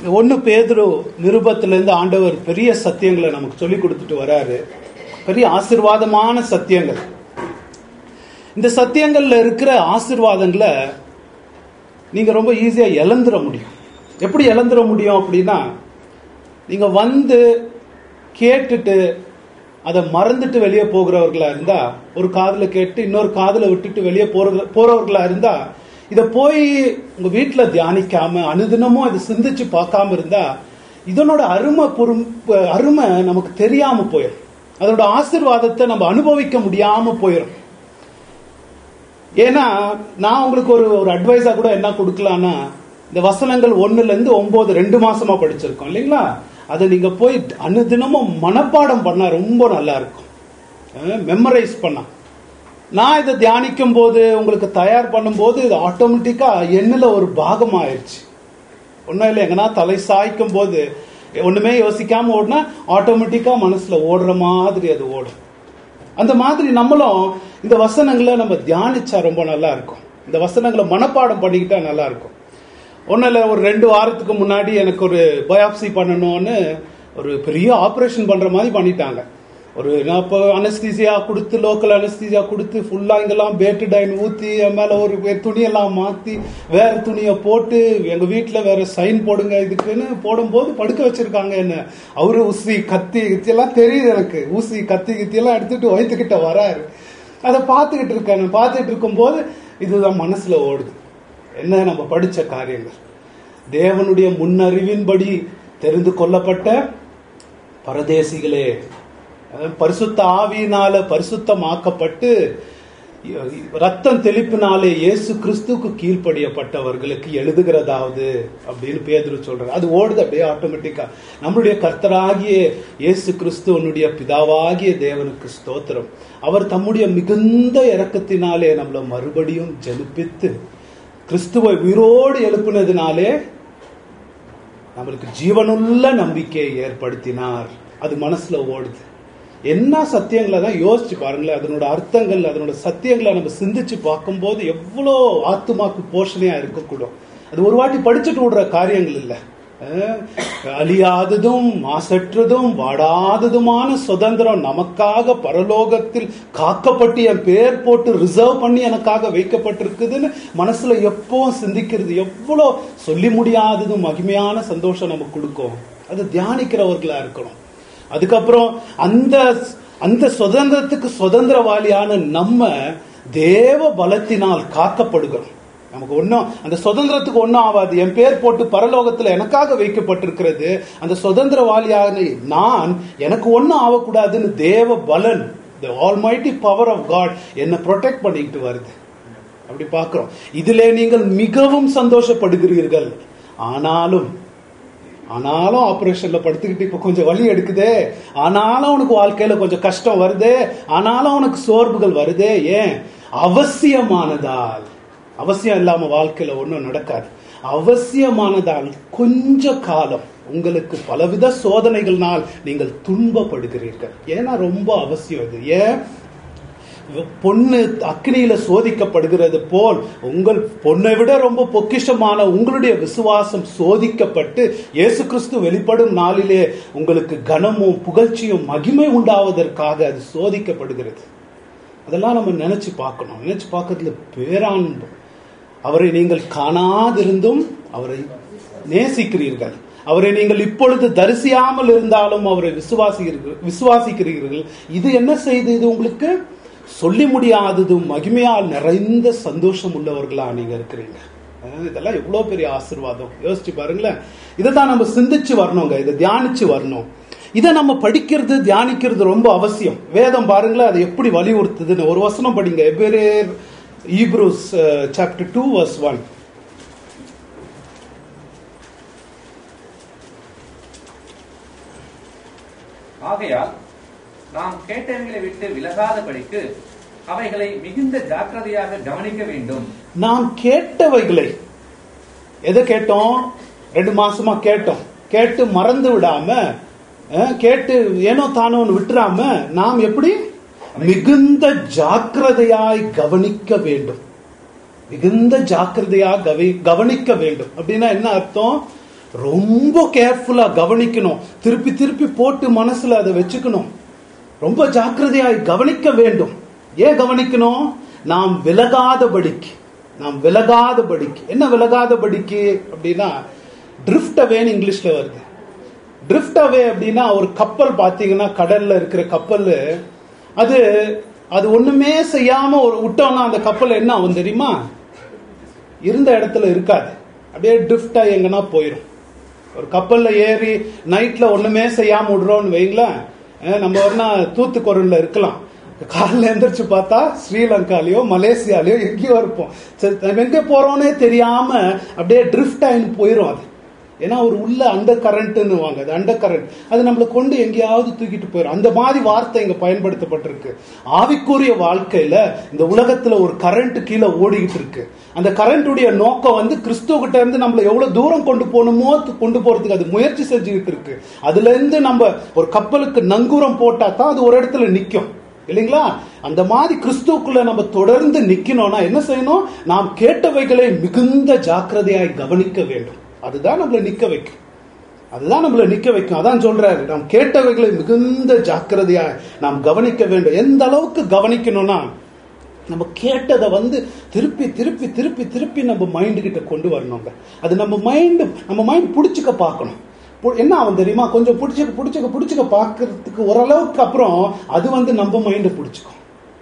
ஒன்னு பேதுரு நிருபத்திலிருந்து ஆண்டவர் பெரிய சத்தியங்களை நமக்கு சொல்லி கொடுத்துட்டு வராரு பெரிய ஆசிர்வாதமான சத்தியங்கள் இந்த சத்தியங்கள்ல இருக்கிற ஆசிர்வாதங்களை நீங்க ரொம்ப ஈஸியா இழந்துட முடியும் எப்படி இழந்துட முடியும் அப்படின்னா நீங்க வந்து கேட்டுட்டு அதை மறந்துட்டு வெளியே போகிறவர்களா இருந்தா ஒரு காதுல கேட்டு இன்னொரு காதுல விட்டுட்டு வெளியே போற போறவர்களா இருந்தா இத போய் உங்க வீட்டுல தியானிக்காம அனுதினமும் இதை சிந்திச்சு பார்க்காம இருந்தா இதனோட அருமை பொறும் அருமை நமக்கு தெரியாம போயிடும் அதோட ஆசிர்வாதத்தை நம்ம அனுபவிக்க முடியாம போயிடும் ஏன்னா நான் உங்களுக்கு ஒரு ஒரு அட்வைஸா கூட என்ன கொடுக்கலாம்னா இந்த வசனங்கள் ஒண்ணுல இருந்து ஒன்பது ரெண்டு மாசமா படிச்சிருக்கோம் இல்லைங்களா அதை நீங்க போய் அனுதினமும் மனப்பாடம் பண்ணா ரொம்ப நல்லா இருக்கும் மெமரைஸ் பண்ணா நான் இதை தியானிக்கும் போது உங்களுக்கு தயார் பண்ணும்போது இது ஆட்டோமேட்டிக்கா எண்ணில் ஒரு பாகம் ஆயிடுச்சு ஒன்றும் இல்லை எங்கன்னா தலை சாய்க்கும் போது ஒண்ணுமே யோசிக்காம ஓடினா ஆட்டோமேட்டிக்கா மனசுல ஓடுற மாதிரி அது ஓடும் அந்த மாதிரி நம்மளும் இந்த வசனங்களை நம்ம தியானிச்சா ரொம்ப நல்லா இருக்கும் இந்த வசனங்களை மனப்பாடம் பண்ணிக்கிட்டா நல்லா இருக்கும் ஒன்றும் இல்லை ஒரு ரெண்டு வாரத்துக்கு முன்னாடி எனக்கு ஒரு பயாப்சி பண்ணணும்னு ஒரு பெரிய ஆப்ரேஷன் பண்ற மாதிரி பண்ணிட்டாங்க ஒரு நான் இப்போ அனஸ்தீசியா கொடுத்து லோக்கல் அனஸ்தீசியா கொடுத்து ஃபுல்லா இங்கெல்லாம் பேட்டுடைன் ஊத்தி என் மேல ஒரு துணியெல்லாம் மாத்தி வேற துணியை போட்டு எங்க வீட்டுல வேற சைன் போடுங்க இதுக்குன்னு போடும்போது படுக்க வச்சிருக்காங்க என்ன அவரு ஊசி கத்தி கித்தி எல்லாம் தெரியுது எனக்கு ஊசி கத்தி கித்தி எல்லாம் எடுத்துட்டு வயிற்றுக்கிட்ட வராரு அதை பார்த்துக்கிட்டு இருக்கேன் பார்த்துட்டு இருக்கும்போது இதுதான் மனசுல ஓடுது என்ன நம்ம படிச்ச காரியங்கள் தேவனுடைய முன்னறிவின்படி தெரிந்து கொள்ளப்பட்ட பரதேசிகளே பரிசுத்த ஆவியினால பரிசுத்தமாக்கப்பட்டு ரத்தம் தெளிப்பினாலே இயேசு கிறிஸ்துக்கு கீழ்ப்படியப்பட்டவர்களுக்கு எழுதுகிறதாவது அப்படின்னு பேதுரு சொல்றாரு அது ஓடுது அப்படியே ஆட்டோமேட்டிக்கா நம்மளுடைய கர்த்தராகிய இயேசு கிறிஸ்துவனுடைய பிதாவாகிய தேவனுக்கு ஸ்தோத்திரம் அவர் தம்முடைய மிகுந்த இறக்கத்தினாலே நம்மளை மறுபடியும் ஜெனிப்பித்து கிறிஸ்துவை உயிரோடு எழுப்பினதுனாலே நம்மளுக்கு ஜீவனுள்ள நம்பிக்கையை ஏற்படுத்தினார் அது மனசுல ஓடுது என்ன சத்தியங்களை தான் யோசிச்சு பாருங்களேன் அதனோட அர்த்தங்கள் அதனோட சத்தியங்களை நம்ம சிந்திச்சு பார்க்கும்போது எவ்வளோ ஆத்துமாக்கு போஷணையா இருக்கக்கூடும் அது ஒரு வாட்டி படிச்சுட்டு விடுற காரியங்கள் இல்லை அழியாததும் மாசற்றதும் வாடாததுமான சுதந்திரம் நமக்காக பரலோகத்தில் காக்கப்பட்டு என் பேர் போட்டு ரிசர்வ் பண்ணி எனக்காக வைக்கப்பட்டிருக்குதுன்னு மனசுல எப்பவும் சிந்திக்கிறது எவ்வளோ சொல்லி முடியாததும் மகிமையான சந்தோஷம் நமக்கு கொடுக்கும் அது தியானிக்கிறவர்களா இருக்கணும் அதுக்கப்புறம் அந்த அந்த சுதந்திரத்துக்கு சுதந்திரவாளியான நம்ம தேவ பலத்தினால் காக்கப்படுகிறோம் நமக்கு ஒன்றும் அந்த சுதந்திரத்துக்கு ஒன்றும் ஆகாது என் பேர் போட்டு பரலோகத்தில் எனக்காக வைக்கப்பட்டிருக்கிறது அந்த சுதந்திரவாளியான நான் எனக்கு ஒன்றும் ஆகக்கூடாதுன்னு தேவ பலன் the almighty power of God என்னை ப்ரொடெக்ட் பண்ணிக்கிட்டு வருது அப்படி பார்க்கிறோம் இதிலே நீங்கள் மிகவும் சந்தோஷப்படுகிறீர்கள் ஆனாலும் ஆனாலும் ஆபரேஷன்ல படுத்துக்கிட்டு இப்ப கொஞ்சம் வலி எடுக்குதே ஆனாலும் உனக்கு வாழ்க்கையில கொஞ்சம் கஷ்டம் வருதே ஆனாலும் உனக்கு சோர்வுகள் வருதே ஏன் அவசியமானதால் அவசியம் இல்லாம வாழ்க்கையில ஒன்றும் நடக்காது அவசியமானதால் கொஞ்ச காலம் உங்களுக்கு பலவித சோதனைகள்னால் நீங்கள் துன்பப்படுகிறீர்கள் ஏன்னா ரொம்ப அவசியம் இது ஏன் பொண்ணு அக்னியில சோதிக்கப்படுகிறது போல் உங்கள் பொண்ணை விட ரொம்ப பொக்கிஷமான உங்களுடைய விசுவாசம் சோதிக்கப்பட்டு இயேசு கிறிஸ்து வெளிப்படும் நாளிலே உங்களுக்கு கனமும் புகழ்ச்சியும் மகிமை உண்டாவதற்காக அது சோதிக்கப்படுகிறது அதெல்லாம் நம்ம நினைச்சு பார்க்கணும் நினைச்சு பார்க்கறதுல பேரான்பு அவரை நீங்கள் காணாதிருந்தும் அவரை நேசிக்கிறீர்கள் அவரை நீங்கள் இப்பொழுது தரிசியாமல் இருந்தாலும் அவரை விசுவாசிக்கிறீர்கள் விசுவாசிக்கிறீர்கள் இது என்ன செய்தது உங்களுக்கு சொல்லி முடியாததும் மகிமையால் நிறைந்த சந்தோஷம் உள்ளவர்களா நீங்க இருக்கிறீங்க இதெல்லாம் எவ்வளவு பெரிய ஆசிர்வாதம் யோசிச்சு பாருங்களேன் இதை தான் நம்ம சிந்திச்சு வரணுங்க இதை தியானிச்சு வரணும் இதை நம்ம படிக்கிறது தியானிக்கிறது ரொம்ப அவசியம் வேதம் பாருங்களேன் அதை எப்படி வலியுறுத்துதுன்னு ஒரு வசனம் படிங்க எபேரேர் Hebrews chapter two verse one ஆகையால் நாம் கேட்டவைகளை விட்டு விலகாதபடிக்கு அவைகளை மிகுந்த ஜாக்கிரதையாக கவனிக்க வேண்டும் நாம் கேட்டவைகளை எதை கேட்டோம் ரெண்டு மாசமா கேட்டோம் கேட்டு மறந்து விடாம அஹ், கேட்டு ஏனோ தானோன்னு விட்டுறாம நாம் எப்படி மிகுந்த ஜாக்கிரதையாய் கவனிக்க வேண்டும் மிகுந்த ஜாக்கிரதையா கவி கவனிக்க வேண்டும் அப்படின்னா என்ன அர்த்தம் ரொம்ப கேர்ஃபுல்லா கவனிக்கணும் திருப்பி திருப்பி போட்டு மனசுல அதை வச்சுக்கணும் ரொம்ப ஜாக்கிரதையாய் கவனிக்க வேண்டும் ஏன் கவனிக்கணும் நாம் விலகாதபடிக்கு நாம் விலகாதபடிக்கு என்ன விலகாதபடிக்கு அப்படின்னா ட்ரிஃப்ட் அவேன்னு இங்கிலீஷ்ல வருது ட்ரிஃப்ட் அவே அப்படின்னா ஒரு கப்பல் பார்த்தீங்கன்னா கடல்ல இருக்கிற கப்பல் அது அது ஒண்ணுமே செய்யாம ஒரு விட்டோம்னா அந்த கப்பல் என்ன ஆகும் தெரியுமா இருந்த இடத்துல இருக்காது அப்படியே ட்ரிஃப்ட் ஆகி எங்கன்னா போயிடும் ஒரு கப்பல்ல ஏறி நைட்ல ஒண்ணுமே செய்யாம விடுறோம்னு வைங்களேன் அஹ் நம்ம ஒன்னா தூத்துக்குரல்ல இருக்கலாம் காலைல எந்திரிச்சு பார்த்தா ஸ்ரீலங்காலயோ மலேசியாலயோ எங்கேயோ இருப்போம் சரி, நம்ம எங்க போறோம்னே தெரியாம அப்படியே ட்ரிஃப்ட் ஆயின்னு போயிடும் அது ஏன்னா ஒரு உள்ள அண்டர் கரண்ட்னு வாங்க அது அண்டர் கரண்ட் அது நம்மளை கொண்டு எங்கேயாவது தூக்கிட்டு போயிடும் அந்த மாதிரி வார்த்தை இங்க பயன்படுத்தப்பட்டிருக்கு ஆவிக்குரிய வாழ்க்கையில இந்த உலகத்துல ஒரு கரண்ட் கீழே ஓடிக்கிட்டு இருக்கு அந்த கரண்ட்டுடைய நோக்கம் வந்து கிறிஸ்துவ கிட்ட இருந்து நம்மளை எவ்வளவு தூரம் கொண்டு போகணுமோ து- கொண்டு போறதுக்கு அது முயற்சி செஞ்சுக்கிட்டு இருக்கு அதுல இருந்து நம்ம ஒரு கப்பலுக்கு நங்கூரம் போட்டா தான் அது ஒரு இடத்துல நிக்கும் இல்லைங்களா அந்த மாதிரி கிறிஸ்துவுக்குள்ள நம்ம தொடர்ந்து நிக்கணும்னா என்ன செய்யணும் நாம் கேட்டவைகளை மிகுந்த ஜாக்கிரதையாய் கவனிக்க வேண்டும் அதுதான் நம்மளை நிக்க வைக்கும் அதுதான் நம்மளை நிக்க வைக்கும் அதான் சொல்றாரு நாம் கேட்டவைகளை மிகுந்த ஜாக்கிரதையா நாம் கவனிக்க வேண்டும் எந்த அளவுக்கு கவனிக்கணும்னா நம்ம கேட்டதை வந்து திருப்பி திருப்பி திருப்பி திருப்பி நம்ம மைண்டு கிட்ட கொண்டு வரணுங்க அது நம்ம மைண்டு நம்ம மைண்ட் பிடிச்சிக்க பார்க்கணும் பு- என்ன ஆகும் தெரியுமா கொஞ்சம் பிடிச்சிக்க பிடிச்சிக்க பிடிச்சிக்க பார்க்கறதுக்கு ஓரளவுக்கு அப்புறம் அது வந்து நம்ம மைண்டை பிடிச்சிக்கும்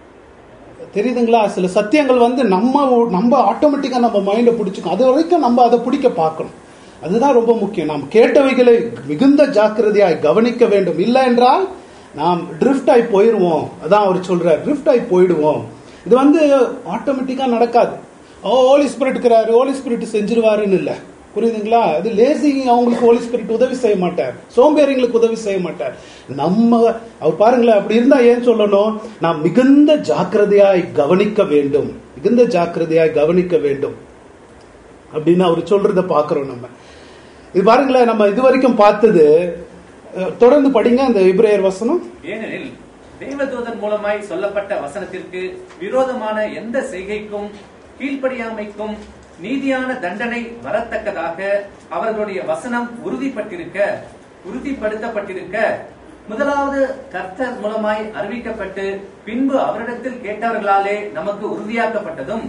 தெரியுதுங்களா சில சத்தியங்கள் வந்து நம்ம நம்ம ஆட்டோமேட்டிக்கா நம்ம மைண்டை பிடிச்சிக்கும் அது வரைக்கும் நம்ம அதை பிடிக்க பார்க்கணும் அதுதான் ரொம்ப முக்கியம் நாம் கேட்டவைகளை மிகுந்த ஜாக்கிரதையாய் கவனிக்க வேண்டும் இல்லை என்றால் நாம் ட்ரிஃப்ட் ஆகி போயிடுவோம் அதான் அவர் சொல்றார் ட்ரிஃப்ட் ஆகி போயிடுவோம் இது வந்து ஆட்டோமேட்டிக்கா நடக்காது ஓ ஹோலி ஸ்பிரிட் இருக்கிறாரு ஹோலி ஸ்பிரிட் செஞ்சிருவாருன்னு இல்லை புரியுதுங்களா அது லேசி அவங்களுக்கு ஹோலி ஸ்பிரிட் உதவி செய்ய மாட்டார் சோம்பேறிங்களுக்கு உதவி செய்ய மாட்டார் நம்ம அவர் பாருங்களேன் அப்படி இருந்தா ஏன் சொல்லணும் நாம் மிகுந்த ஜாக்கிரதையாய் கவனிக்க வேண்டும் மிகுந்த ஜாக்கிரதையாய் கவனிக்க வேண்டும் அப்படின்னு அவர் சொல்றத பாக்குறோம் நம்ம இது பாருங்களேன் நம்ம இது வரைக்கும் பார்த்தது அஹ், தொடர்ந்து படிங்க அந்த இப்ரேயர் வசனம் ஏனெனில் தேவதூதன் மூலமாய் சொல்லப்பட்ட வசனத்திற்கு விரோதமான எந்த செய்கைக்கும் கீழ்ப்படியாமைக்கும் நீதியான தண்டனை வரத்தக்கதாக அவர்களுடைய வசனம் உறுதிப்பட்டிருக்க உறுதிப்படுத்தப்பட்டிருக்க முதலாவது கர்த்தர் மூலமாய் அறிவிக்கப்பட்டு பின்பு அவரிடத்தில் கேட்டவர்களாலே நமக்கு உறுதியாக்கப்பட்டதும்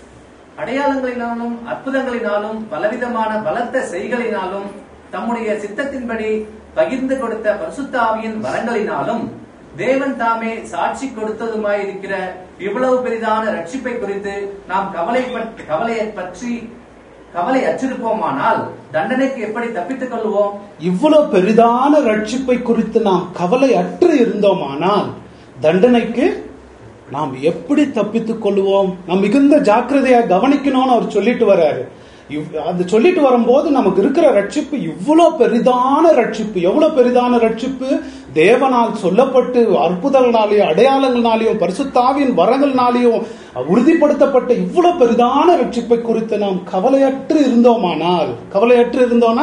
அடையாளங்களினாலும் அற்புதங்களினாலும் பலவிதமான பலத்த செய்களினாலும் தம்முடைய சித்தத்தின்படி பகிர்ந்து கொடுத்த பரிசுத்த ஆவியின் வரங்களினாலும் தேவன் தாமே சாட்சி கொடுத்ததுமாயிருக்கிற இவ்வளவு பெரிதான ரட்சிப்பை குறித்து நாம் கவலை கவலையை பற்றி கவலை அச்சிருப்போமானால் தண்டனைக்கு எப்படி தப்பித்துக் கொள்வோம் இவ்வளவு பெரிதான ரட்சிப்பை குறித்து நாம் கவலை அற்று இருந்தோமானால் தண்டனைக்கு நாம் எப்படி தப்பித்துக் கொள்வோம் நாம் மிகுந்த ஜாக்கிரதையா கவனிக்கணும்னு அவர் சொல்லிட்டு வர்றாரு இவ்- அது சொல்லிட்டு வரும்போது நமக்கு இருக்கிற ரட்சிப்பு இவ்வளவு பெரிதான ரட்சிப்பு எவ்வளவு பெரிதான ரட்சிப்பு தேவனால் சொல்லப்பட்டு அற்புதங்களாலேயும் அடையாளங்களாலேயும் பரிசுத்தாவின் வரங்கள்னாலேயும் உறுதிப்படுத்தப்பட்ட இவ்வளவு பெரிதான ரட்சிப்பை குறித்து நாம் கவலையற்று இருந்தோமானால் கவலையற்று இருந்தோம்னா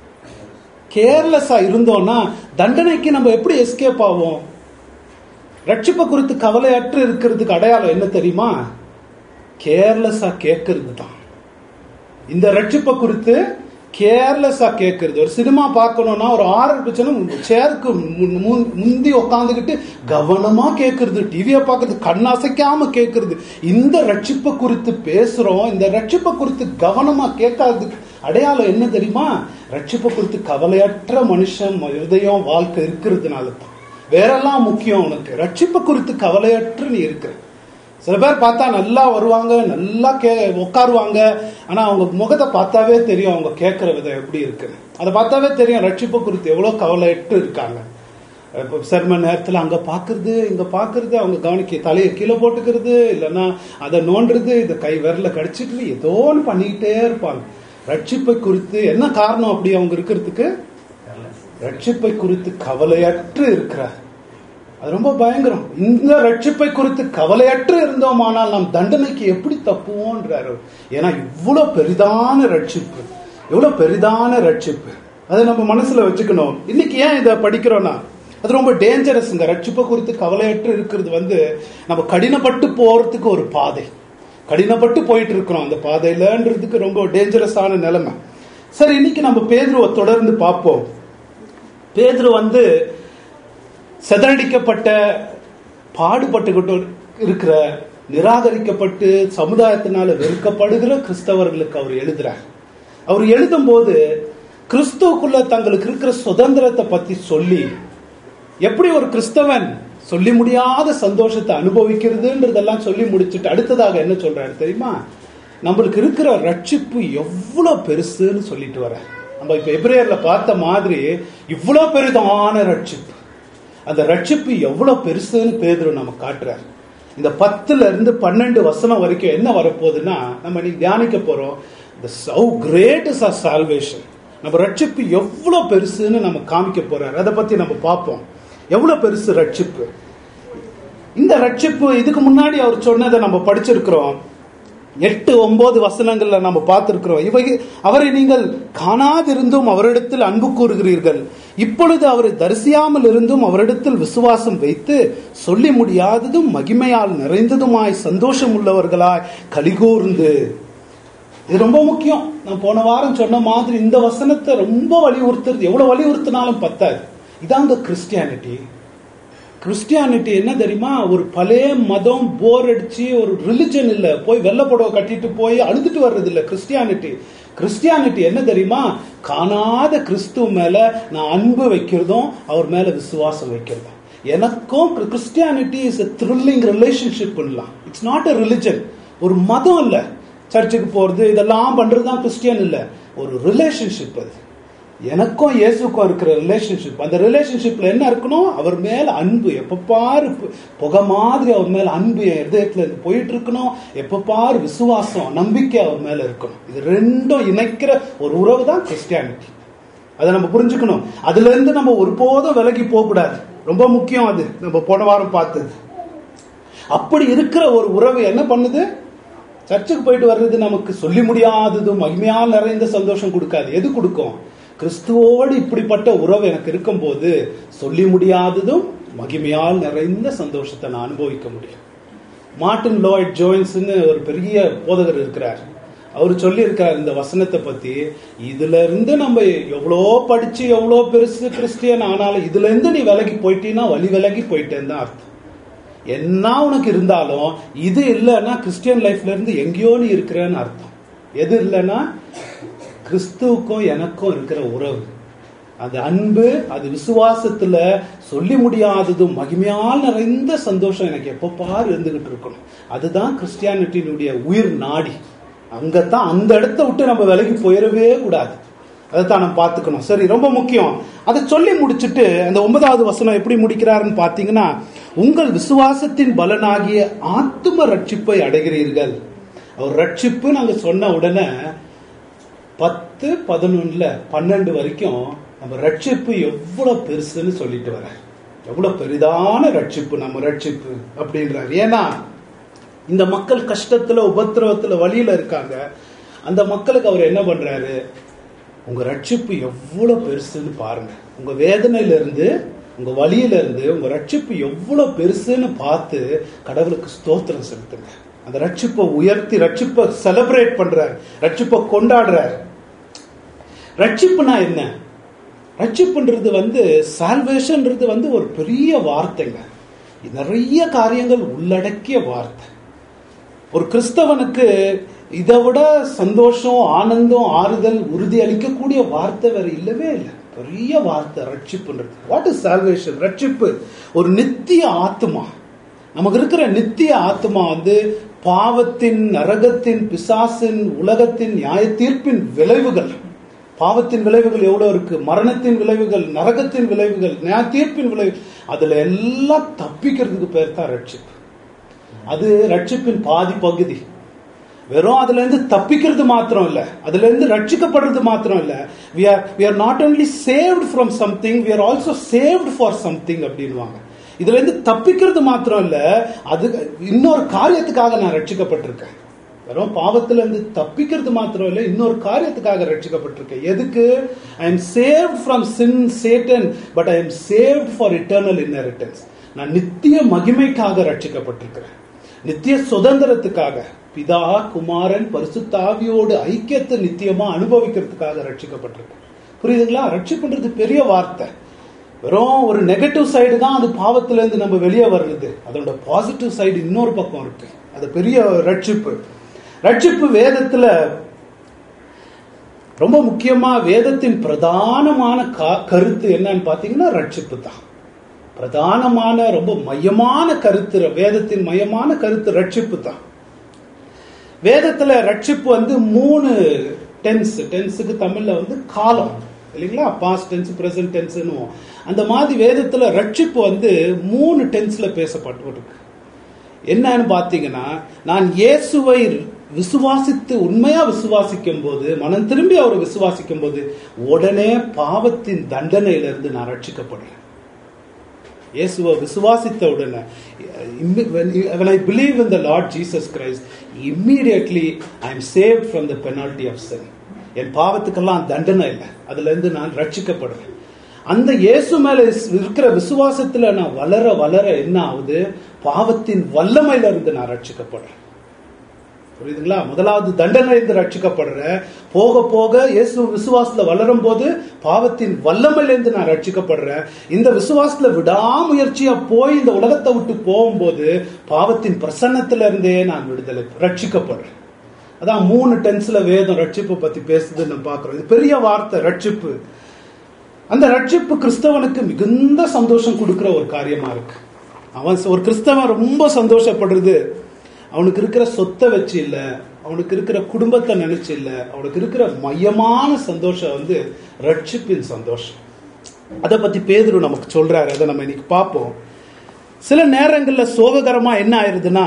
கேர்லெஸ்ஸா இருந்தோம்னா தண்டனைக்கு நம்ம எப்படி எஸ்கேப் ஆவோம் ரட்சிப்பை குறித்து கவலையற்று இருக்கிறதுக்கு அடையாளம் என்ன தெரியுமா கேர்லெஸ்ஸா கேட்கறது தான் இந்த ரட்சிப்பை குறித்து கேர்லெஸ்ஸா கேட்கறது ஒரு சினிமா பார்க்கணும்னா ஒரு ஆர்டர் பிரச்சனை சேருக்கு முன்- முன்- முந்தி உட்காந்துக்கிட்டு கவனமா கேட்கறது டிவியை பார்க்கறது கண்ணாசைக்காம கேட்கறது இந்த ரட்சிப்பை குறித்து பேசுறோம் இந்த ரட்சிப்பை குறித்து கவனமா கேட்காததுக்கு அடையாளம் என்ன தெரியுமா ரட்சிப்பை குறித்து கவலையற்ற மனுஷன் இருதயம் வாழ்க்கை இருக்கிறதுனால தான் வேறெல்லாம் முக்கியம் உனக்கு ரட்சிப்பை குறித்து கவலையற்று நீ இருக்கிற சில பேர் பார்த்தா நல்லா வருவாங்க நல்லா கே உட்காருவாங்க ஆனா அவங்க முகத்தை பார்த்தாவே தெரியும் அவங்க கேட்கிற விதம் எப்படி இருக்குன்னு அதை பார்த்தாவே தெரியும் ரட்சிப்பு குறித்து எவ்வளவு கவலையிட்டு இருக்காங்க இப்போ சர்ம நேரத்தில் அங்கே பார்க்கறது இங்கே பார்க்கறது அவங்க கவனிக்க தலையை கீழே போட்டுக்கிறது இல்லைன்னா அதை நோண்டுறது இந்த கை விரல கடிச்சிட்டு ஏதோ ஒன்று பண்ணிக்கிட்டே இருப்பாங்க ரட்சிப்பை குறித்து என்ன காரணம் அப்படி அவங்க இருக்கிறதுக்கு ரட்சிப்பை குறித்து கவலையற்று இருக்கிறார் அது ரொம்ப பயங்கரம் இந்த ரட்சிப்பை குறித்து கவலையற்று இருந்தோமானால் நாம் தண்டனைக்கு எப்படி தப்புவோன்றாரு ஏன்னா இவ்வளவு பெரிதான ரட்சிப்பு எவ்வளவு பெரிதான ரட்சிப்பு அதை நம்ம மனசுல வச்சுக்கணும் இன்னைக்கு ஏன் இதை படிக்கிறோம்னா அது ரொம்ப டேஞ்சரஸ் இந்த ரட்சிப்பை குறித்து கவலையற்று இருக்கிறது வந்து நம்ம கடினப்பட்டு போறதுக்கு ஒரு பாதை கடினப்பட்டு போயிட்டு இருக்கிறோம் அந்த பாதையிலன்றதுக்கு ரொம்ப டேஞ்சரஸான நிலைமை சரி இன்னைக்கு நம்ம பேதுருவை தொடர்ந்து பார்ப்போம் பேதுரு வந்து சிதறடிக்கப்பட்ட பாடுபட்டுக்கிட்டு இருக்கிற நிராகரிக்கப்பட்டு சமுதாயத்தினால வெறுக்கப்படுகிற கிறிஸ்தவர்களுக்கு அவர் எழுதுறார் அவர் எழுதும்போது கிறிஸ்துவுக்குள்ள தங்களுக்கு இருக்கிற சுதந்திரத்தை பத்தி சொல்லி எப்படி ஒரு கிறிஸ்தவன் சொல்லி முடியாத சந்தோஷத்தை அனுபவிக்கிறதுன்றதெல்லாம் சொல்லி முடிச்சுட்டு அடுத்ததாக என்ன சொல்றாரு தெரியுமா நம்மளுக்கு இருக்கிற ரட்சிப்பு எவ்வளவு பெருசுன்னு சொல்லிட்டு வர நம்ம இப்ப எப்ரேயர்ல பார்த்த மாதிரி இவ்வளவு பெரிதான ரட்சிப்பு அந்த ரட்சிப்பு எவ்வளவு பெருசுன்னு பேதுரு நம்ம காட்டுறாரு இந்த பத்துல இருந்து பன்னெண்டு வசனம் வரைக்கும் என்ன வரப்போகுதுன்னா நம்ம இன்னைக்கு தியானிக்க போறோம் the how great is our salvation நம்ம ரட்சிப்பு எவ்வளவு பெருசுன்னு நம்ம காமிக்க போறாரு அதை பத்தி நம்ம பார்ப்போம் எவ்வளவு பெருசு ரட்சிப்பு இந்த ரட்சிப்பு இதுக்கு முன்னாடி அவர் சொன்னதை நம்ம படிச்சிருக்கிறோம் எட்டு ஒன்பது வசனங்கள்ல நம்ம பார்த்திருக்கிறோம் இவை அவரை நீங்கள் காணாதிருந்தும் அவரிடத்தில் அன்பு கூறுகிறீர்கள் இப்பொழுது அவரை தரிசியாமல் இருந்தும் அவரிடத்தில் விசுவாசம் வைத்து சொல்லி முடியாததும் மகிமையால் நிறைந்ததுமாய் சந்தோஷம் உள்ளவர்களாய் கலிகூர்ந்து இது ரொம்ப முக்கியம் நான் போன வாரம் சொன்ன மாதிரி இந்த வசனத்தை ரொம்ப வலியுறுத்துறது எவ்வளவு வலியுறுத்தினாலும் பத்தாது இதான் இந்த கிறிஸ்டியானிட்டி கிறிஸ்டியானிட்டி என்ன தெரியுமா ஒரு பழைய மதம் போர் அடிச்சு ஒரு ரிலிஜன் இல்ல போய் வெள்ளை புடவை கட்டிட்டு போய் அழுதுட்டு வர்றது இல்ல கிறிஸ்டியானிட்டி கிறிஸ்டியானிட்டி என்ன தெரியுமா காணாத கிறிஸ்துவ மேல நான் அன்பு வைக்கிறதும் அவர் மேல விசுவாசம் வைக்கிறதும் எனக்கும் Christianity is a thrilling relationship it's not a religion ஒரு மதம் இல்ல சர்ச்சுக்கு போறது இதெல்லாம் பண்றதுதான் கிறிஸ்டியன் இல்ல ஒரு ரிலேஷன்ஷிப் அது எனக்கும் இயேசுக்கும் இருக்கிற ரிலேஷன்ஷிப் அந்த ரிலேஷன்ஷிப்ல என்ன இருக்கணும் அவர் மேல அன்பு எப்ப பாரு பு- புகை மாதிரி அவர் மேல அன்பு என் இதயத்துல இருந்து போயிட்டு இருக்கணும் எப்ப பாரு விசுவாசம் நம்பிக்கை அவர் மேல இருக்கணும் இது ரெண்டும் இணைக்கிற ஒரு உறவு தான் கிறிஸ்டியானிட்டி அதை நம்ம புரிஞ்சுக்கணும் அதுல இருந்து நம்ம ஒருபோதும் விலகி போக கூடாது ரொம்ப முக்கியம் அது நம்ம போன வாரம் பார்த்தது அப்படி இருக்கிற ஒரு உறவு என்ன பண்ணுது சர்ச்சுக்கு போயிட்டு வர்றது நமக்கு சொல்லி முடியாததும் மகிமையால் நிறைந்த சந்தோஷம் கொடுக்காது எது கொடுக்கும் கிறிஸ்துவோடு இப்படிப்பட்ட உறவு எனக்கு இருக்கும்போது சொல்லி முடியாததும் மகிமையால் நிறைந்த சந்தோஷத்தை நான் அனுபவிக்க முடியும் மார்ட்டின் லாய்ட் ஜோயின்ஸ்னு ஒரு பெரிய போதகர் இருக்கிறார் அவர் சொல்லி இருக்கிறார் இந்த வசனத்தை பத்தி இதுல இருந்து நம்ம எவ்வளோ படிச்சு எவ்வளோ பெருசு கிறிஸ்டியன் ஆனாலும் இதுல இருந்து நீ விலகி போயிட்டீன்னா வழி விலகி போயிட்டேன்னு தான் அர்த்தம் என்ன உனக்கு இருந்தாலும் இது இல்லைன்னா கிறிஸ்டியன் லைஃப்ல இருந்து எங்கேயோ நீ இருக்கிறேன்னு அர்த்தம் எது இல்லைன்னா கிறிஸ்துவுக்கும் எனக்கும் இருக்கிற உறவு அது அன்பு அது விசுவாசத்துல சொல்லி முடியாததும் மகிமையால் நிறைந்த சந்தோஷம் எனக்கு எப்ப பாரு இருந்துகிட்டு இருக்கணும் அதுதான் கிறிஸ்டியானிட்டியினுடைய உயிர் நாடி அங்கதான் அந்த இடத்த விட்டு நம்ம விலகி போயிடவே கூடாது அதைத்தான் நம்ம பார்த்துக்கணும் சரி ரொம்ப முக்கியம் அதை சொல்லி முடிச்சுட்டு அந்த ஒன்பதாவது வசனம் எப்படி முடிக்கிறாருன்னு பார்த்தீங்கன்னா உங்கள் விசுவாசத்தின் பலனாகிய ஆத்தும ரட்சிப்பை அடைகிறீர்கள் அவர் ரட்சிப்பு நாங்க சொன்ன உடனே பத்து பதினொன்னுல பன்னெண்டு வரைக்கும் நம்ம ரட்சிப்பு எவ்வளவு பெருசுன்னு சொல்லிட்டு வர எவ்வளவு பெரிதான ரட்சிப்பு நம்ம ரட்சிப்பு அப்படின்றாரு ஏன்னா இந்த மக்கள் கஷ்டத்துல உபத்திரவத்துல வழியில இருக்காங்க அந்த மக்களுக்கு அவர் என்ன பண்றாரு உங்க ரட்சிப்பு எவ்வளவு பெருசுன்னு பாருங்க உங்க வேதனையில இருந்து உங்க வழியில இருந்து உங்க ரட்சிப்பு எவ்வளவு பெருசுன்னு பார்த்து கடவுளுக்கு ஸ்தோத்திரம் செலுத்துங்க அந்த ரட்சிப்பை உயர்த்தி ரட்சிப்பை செலிப்ரேட் பண்றார் ரட்சிப்பை கொண்டாடுறார் ரட்சிப்புனா என்ன ரட்சிப்புன்றது வந்து சால்வேஷன்ன்றது வந்து ஒரு பெரிய வார்த்தைங்க நிறைய காரியங்கள் உள்ளடக்கிய வார்த்தை ஒரு கிறிஸ்தவனுக்கு இதை விட சந்தோஷம் ஆனந்தம் ஆறுதல் உறுதி அளிக்கக்கூடிய வார்த்தை வேற இல்லவே இல்லை பெரிய வார்த்தை ரட்சிப்புன்றது வாட் இஸ் சால்வேஷன் ரட்சிப்பு ஒரு நித்திய ஆத்மா நமக்கு இருக்கிற நித்திய ஆத்மா வந்து பாவத்தின் நரகத்தின் பிசாசின் உலகத்தின் நியாய தீர்ப்பின் விளைவுகள் பாவத்தின் விளைவுகள் எவ்வளவு இருக்கு மரணத்தின் விளைவுகள் நரகத்தின் விளைவுகள் நியாய தீர்ப்பின் விளைவு அதுல எல்லாம் தப்பிக்கிறதுக்கு பேர் தான் ரட்சிப்பு அது ரட்சிப்பின் பாதி பகுதி வெறும் அதுல இருந்து தப்பிக்கிறது மாத்திரம் இல்ல அதுல இருந்து ரட்சிக்கப்படுறது மாத்திரம் இல்ல we are we are not only saved from something we are also saved for something அப்படின்வாங்க இதுல இருந்து தப்பிக்கிறது மாத்திரம் இல்ல அது இன்னொரு காரியத்துக்காக நான் ரட்சிக்கப்பட்டிருக்கேன் வெறும் பாவத்துல இருந்து தப்பிக்கிறது மாத்திரம் இல்ல இன்னொரு காரியத்துக்காக ரட்சிக்கப்பட்டிருக்கேன் எதுக்கு I am saved from sin Satan but I am saved for eternal inheritance நான் நித்திய மகிமைக்காக ரட்சிக்கப்பட்டிருக்கிறேன் நித்திய சுதந்திரத்துக்காக பிதா குமாரன் பரிசுத்தாவியோடு ஐக்கியத்தை நித்தியமா அனுபவிக்கிறதுக்காக ரட்சிக்கப்பட்டிருக்கு புரியுதுங்களா ரட்சிப்புன்றது பெரிய வார்த்தை வெறும் ஒரு நெகட்டிவ் சைடு தான் அது பாவத்துல இருந்து நம்ம வெளியே வர்றது அதோட பாசிட்டிவ் சைடு இன்னொரு பக்கம் இருக்கு அது பெரிய ரட்சிப்பு ரட்சிப்பு வேதத்துல ரொம்ப முக்கியமா வேதத்தின் பிரதானமான கா- கருத்து என்னன்னு பாத்தீங்கன்னா ரட்சிப்பு தான் பிரதானமான ரொம்ப மையமான கருத்து வேதத்தின் மையமான கருத்து ரட்சிப்பு தான் வேதத்துல ரட்சிப்பு வந்து மூணு டென்ஸ் டென்ஸுக்கு தமிழ்ல வந்து காலம் இல்லைங்களா பாஸ்ட் டென்ஸ் பிரசன்ட் டென்ஸ்னு அந்த மாதிரி வேதத்துல ரட்சிப்பு வந்து மூணு டென்ஸ்ல பேசப்பட்டிருக்கு என்னன்னு பாத்தீங்கன்னா நான் இயேசுவை விசுவாசித்து உண்மையா விசுவாசிக்கும் போது மனம் திரும்பி அவரை விசுவாசிக்கும் போது உடனே பாவத்தின் தண்டனையிலிருந்து நான் ரட்சிக்கப்படுறேன் இயேசுவை விசுவாசித்த உடனே இம்மி- when you- when I believe in the Lord Jesus Christ, immediately I am saved from the penalty of sin. என் பாவத்துக்கெல்லாம் தண்டனை இல்லை அதுல இருந்து நான் ரட்சிக்கப்படுறேன் அந்த இயேசு மேல இஸ்- இருக்கிற விசுவாசத்துல நான் வளர வளர என்ன ஆகுது பாவத்தின் வல்லமையில இருந்து நான் ரட்சிக்கப்படுறேன் புரியுதுங்களா முதலாவது தண்டனை இருந்து ரட்சிக்கப்படுற போக போக இயேசு விசுவாசத்துல வளரும் போது பாவத்தின் வல்லமையிலிருந்து நான் ரட்சிக்கப்படுறேன் இந்த விசுவாசத்துல விடாமுயற்சியா போய் இந்த உலகத்தை விட்டு போகும்போது பாவத்தின் பிரசன்னத்துல இருந்தே நான் விடுதலை ரட்சிக்கப்படுறேன் அதான் மூணு டென்ஸ்ல வேதம் ரட்சிப்பு பத்தி பேசுதுன்னு நம்ம பார்க்கிறோம் இது பெரிய வார்த்தை ரட்சிப்பு அந்த ரட்சிப்பு கிறிஸ்தவனுக்கு மிகுந்த சந்தோஷம் கொடுக்கிற ஒரு காரியமா இருக்கு அவன் ஒரு கிறிஸ்தவன் ரொம்ப சந்தோஷப்படுறது அவனுக்கு இருக்கிற சொத்தை வச்சு இல்ல அவனுக்கு இருக்கிற குடும்பத்தை நினைச்சு இல்ல அவனுக்கு இருக்கிற மையமான சந்தோஷம் வந்து ரட்சிப்பின் சந்தோஷம் அதை பத்தி பேதுரு நமக்கு சொல்றாரு அதை நம்ம இன்னைக்கு பார்ப்போம் சில நேரங்கள்ல சோககரமா என்ன ஆயிருதுன்னா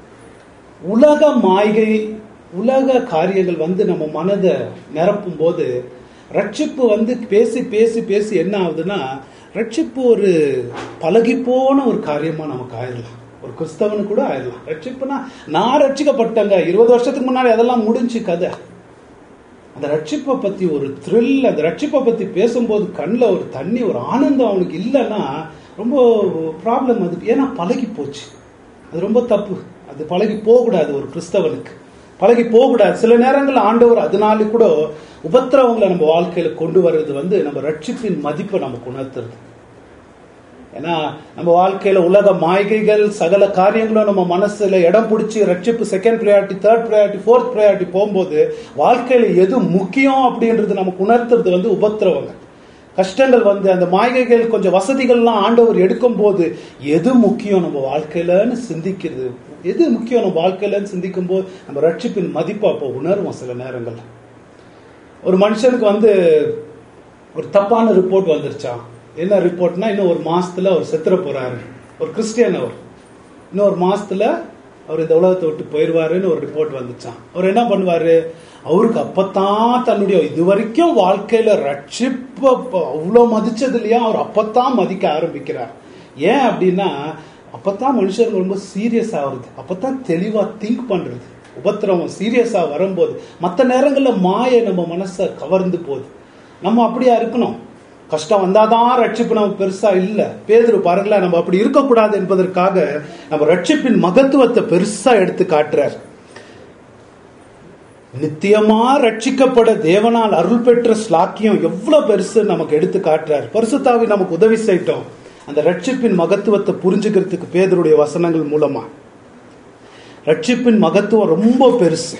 உலக மாய்கை உலக காரியங்கள் வந்து நம்ம மனதை நிரப்பும் போது ரட்சிப்பு வந்து பேசி பேசி பேசி என்ன ஆகுதுன்னா ரட்சிப்பு ஒரு பழகி போன ஒரு காரியமா நமக்கு ஆயிடலாம் ஒரு கிறிஸ்தவனு கூட ஆயிடலாம் ரட்சிப்புனா நான் ரட்சிக்கப்பட்டேங்க இருபது வருஷத்துக்கு முன்னாடி அதெல்லாம் முடிஞ்சு கதை அந்த ரட்சிப்பை பத்தி ஒரு த்ரில் அந்த ரட்சிப்பை பத்தி பேசும்போது கண்ணில் ஒரு தண்ணி ஒரு ஆனந்தம் அவனுக்கு இல்லைன்னா ரொம்ப ப்ராப்ளம் அது ஏன்னா பழகி போச்சு அது ரொம்ப தப்பு அது பழகி போகக்கூடாது ஒரு கிறிஸ்தவனுக்கு பழகி போகக்கூடாது சில நேரங்கள் ஆண்டவர் அதனால கூட உபத்திரவங்களை நம்ம வாழ்க்கையில கொண்டு வர்றது வந்து நம்ம ரட்சிப்பின் மதிப்பை நமக்கு உணர்த்துறது ஏன்னா நம்ம வாழ்க்கையில உலக மாய்கைகள் சகல காரியங்களும் நம்ம மனசுல இடம் பிடிச்சி ரட்சிப்பு second priority third priority fourth priority போகும்போது வாழ்க்கையில எது முக்கியம் அப்படின்றது நமக்கு உணர்த்துறது வந்து உபத்திரவங்க கஷ்டங்கள் வந்து அந்த மாய்கைகள் கொஞ்சம் வசதிகள்லாம் ஆண்டவர் எடுக்கும் போது எது முக்கியம் நம்ம வாழ்க்கையிலன்னு சிந்திக்கிறது எது முக்கியம் நம்ம வாழ்க்கையிலன்னு சிந்திக்கும் போது நம்ம ரட்சிப்பின் மதிப்பை அப்போ உணர்வோம் சில நேரங்கள்ல ஒரு மனுஷனுக்கு வந்து ஒரு தப்பான ரிப்போர்ட் வந்துருச்சா என்ன ரிப்போர்ட்னா இன்னும் ஒரு மாசத்துல அவர் செத்துற போறாரு ஒரு கிறிஸ்டியன் அவர் இன்னும் ஒரு மாசத்துல அவர் இந்த உலகத்தை விட்டு போயிடுவாருன்னு ஒரு ரிப்போர்ட் வந்துச்சான் அவர் என்ன பண்ணுவாரு அவருக்கு அப்பத்தான் தன்னுடைய இது வரைக்கும் வாழ்க்கையில ரட்சிப்ப அவ்வளோ மதிச்சது இல்லையா அவர் அப்பத்தான் மதிக்க ஆரம்பிக்கிறார் ஏன் அப்படின்னா அப்பத்தான் மனுஷங்க ரொம்ப சீரியஸ் ஆகுறது அப்பத்தான் தெளிவா திங்க் பண்றது உபத்திரவம் சீரியஸா வரும்போது மற்ற நேரங்கள்ல மாயை நம்ம மனசை கவர்ந்து போகுது நம்ம அப்படியா இருக்கணும் கஷ்டம் வந்தாதான் ரட்சிப்பு நம்ம பெருசா இல்ல பேதுரு பாருங்களேன் நம்ம அப்படி இருக்கக்கூடாது என்பதற்காக நம்ம ரட்சிப்பின் மகத்துவத்தை பெருசா எடுத்து காட்டுறார் நித்தியமா ரட்சிக்கப்பட தேவனால் அருள் பெற்ற ஸ்லாக்கியம் எவ்வளவு பெருசு நமக்கு எடுத்து காட்டுறார் பரிசுத்தாவி நமக்கு உதவி செய்யட்டும் அந்த ரட்சிப்பின் மகத்துவத்தை புரிஞ்சுக்கிறதுக்கு பேதருடைய வசனங்கள் மூலமா ரட்சிப்பின் மகத்துவம் ரொம்ப பெருசு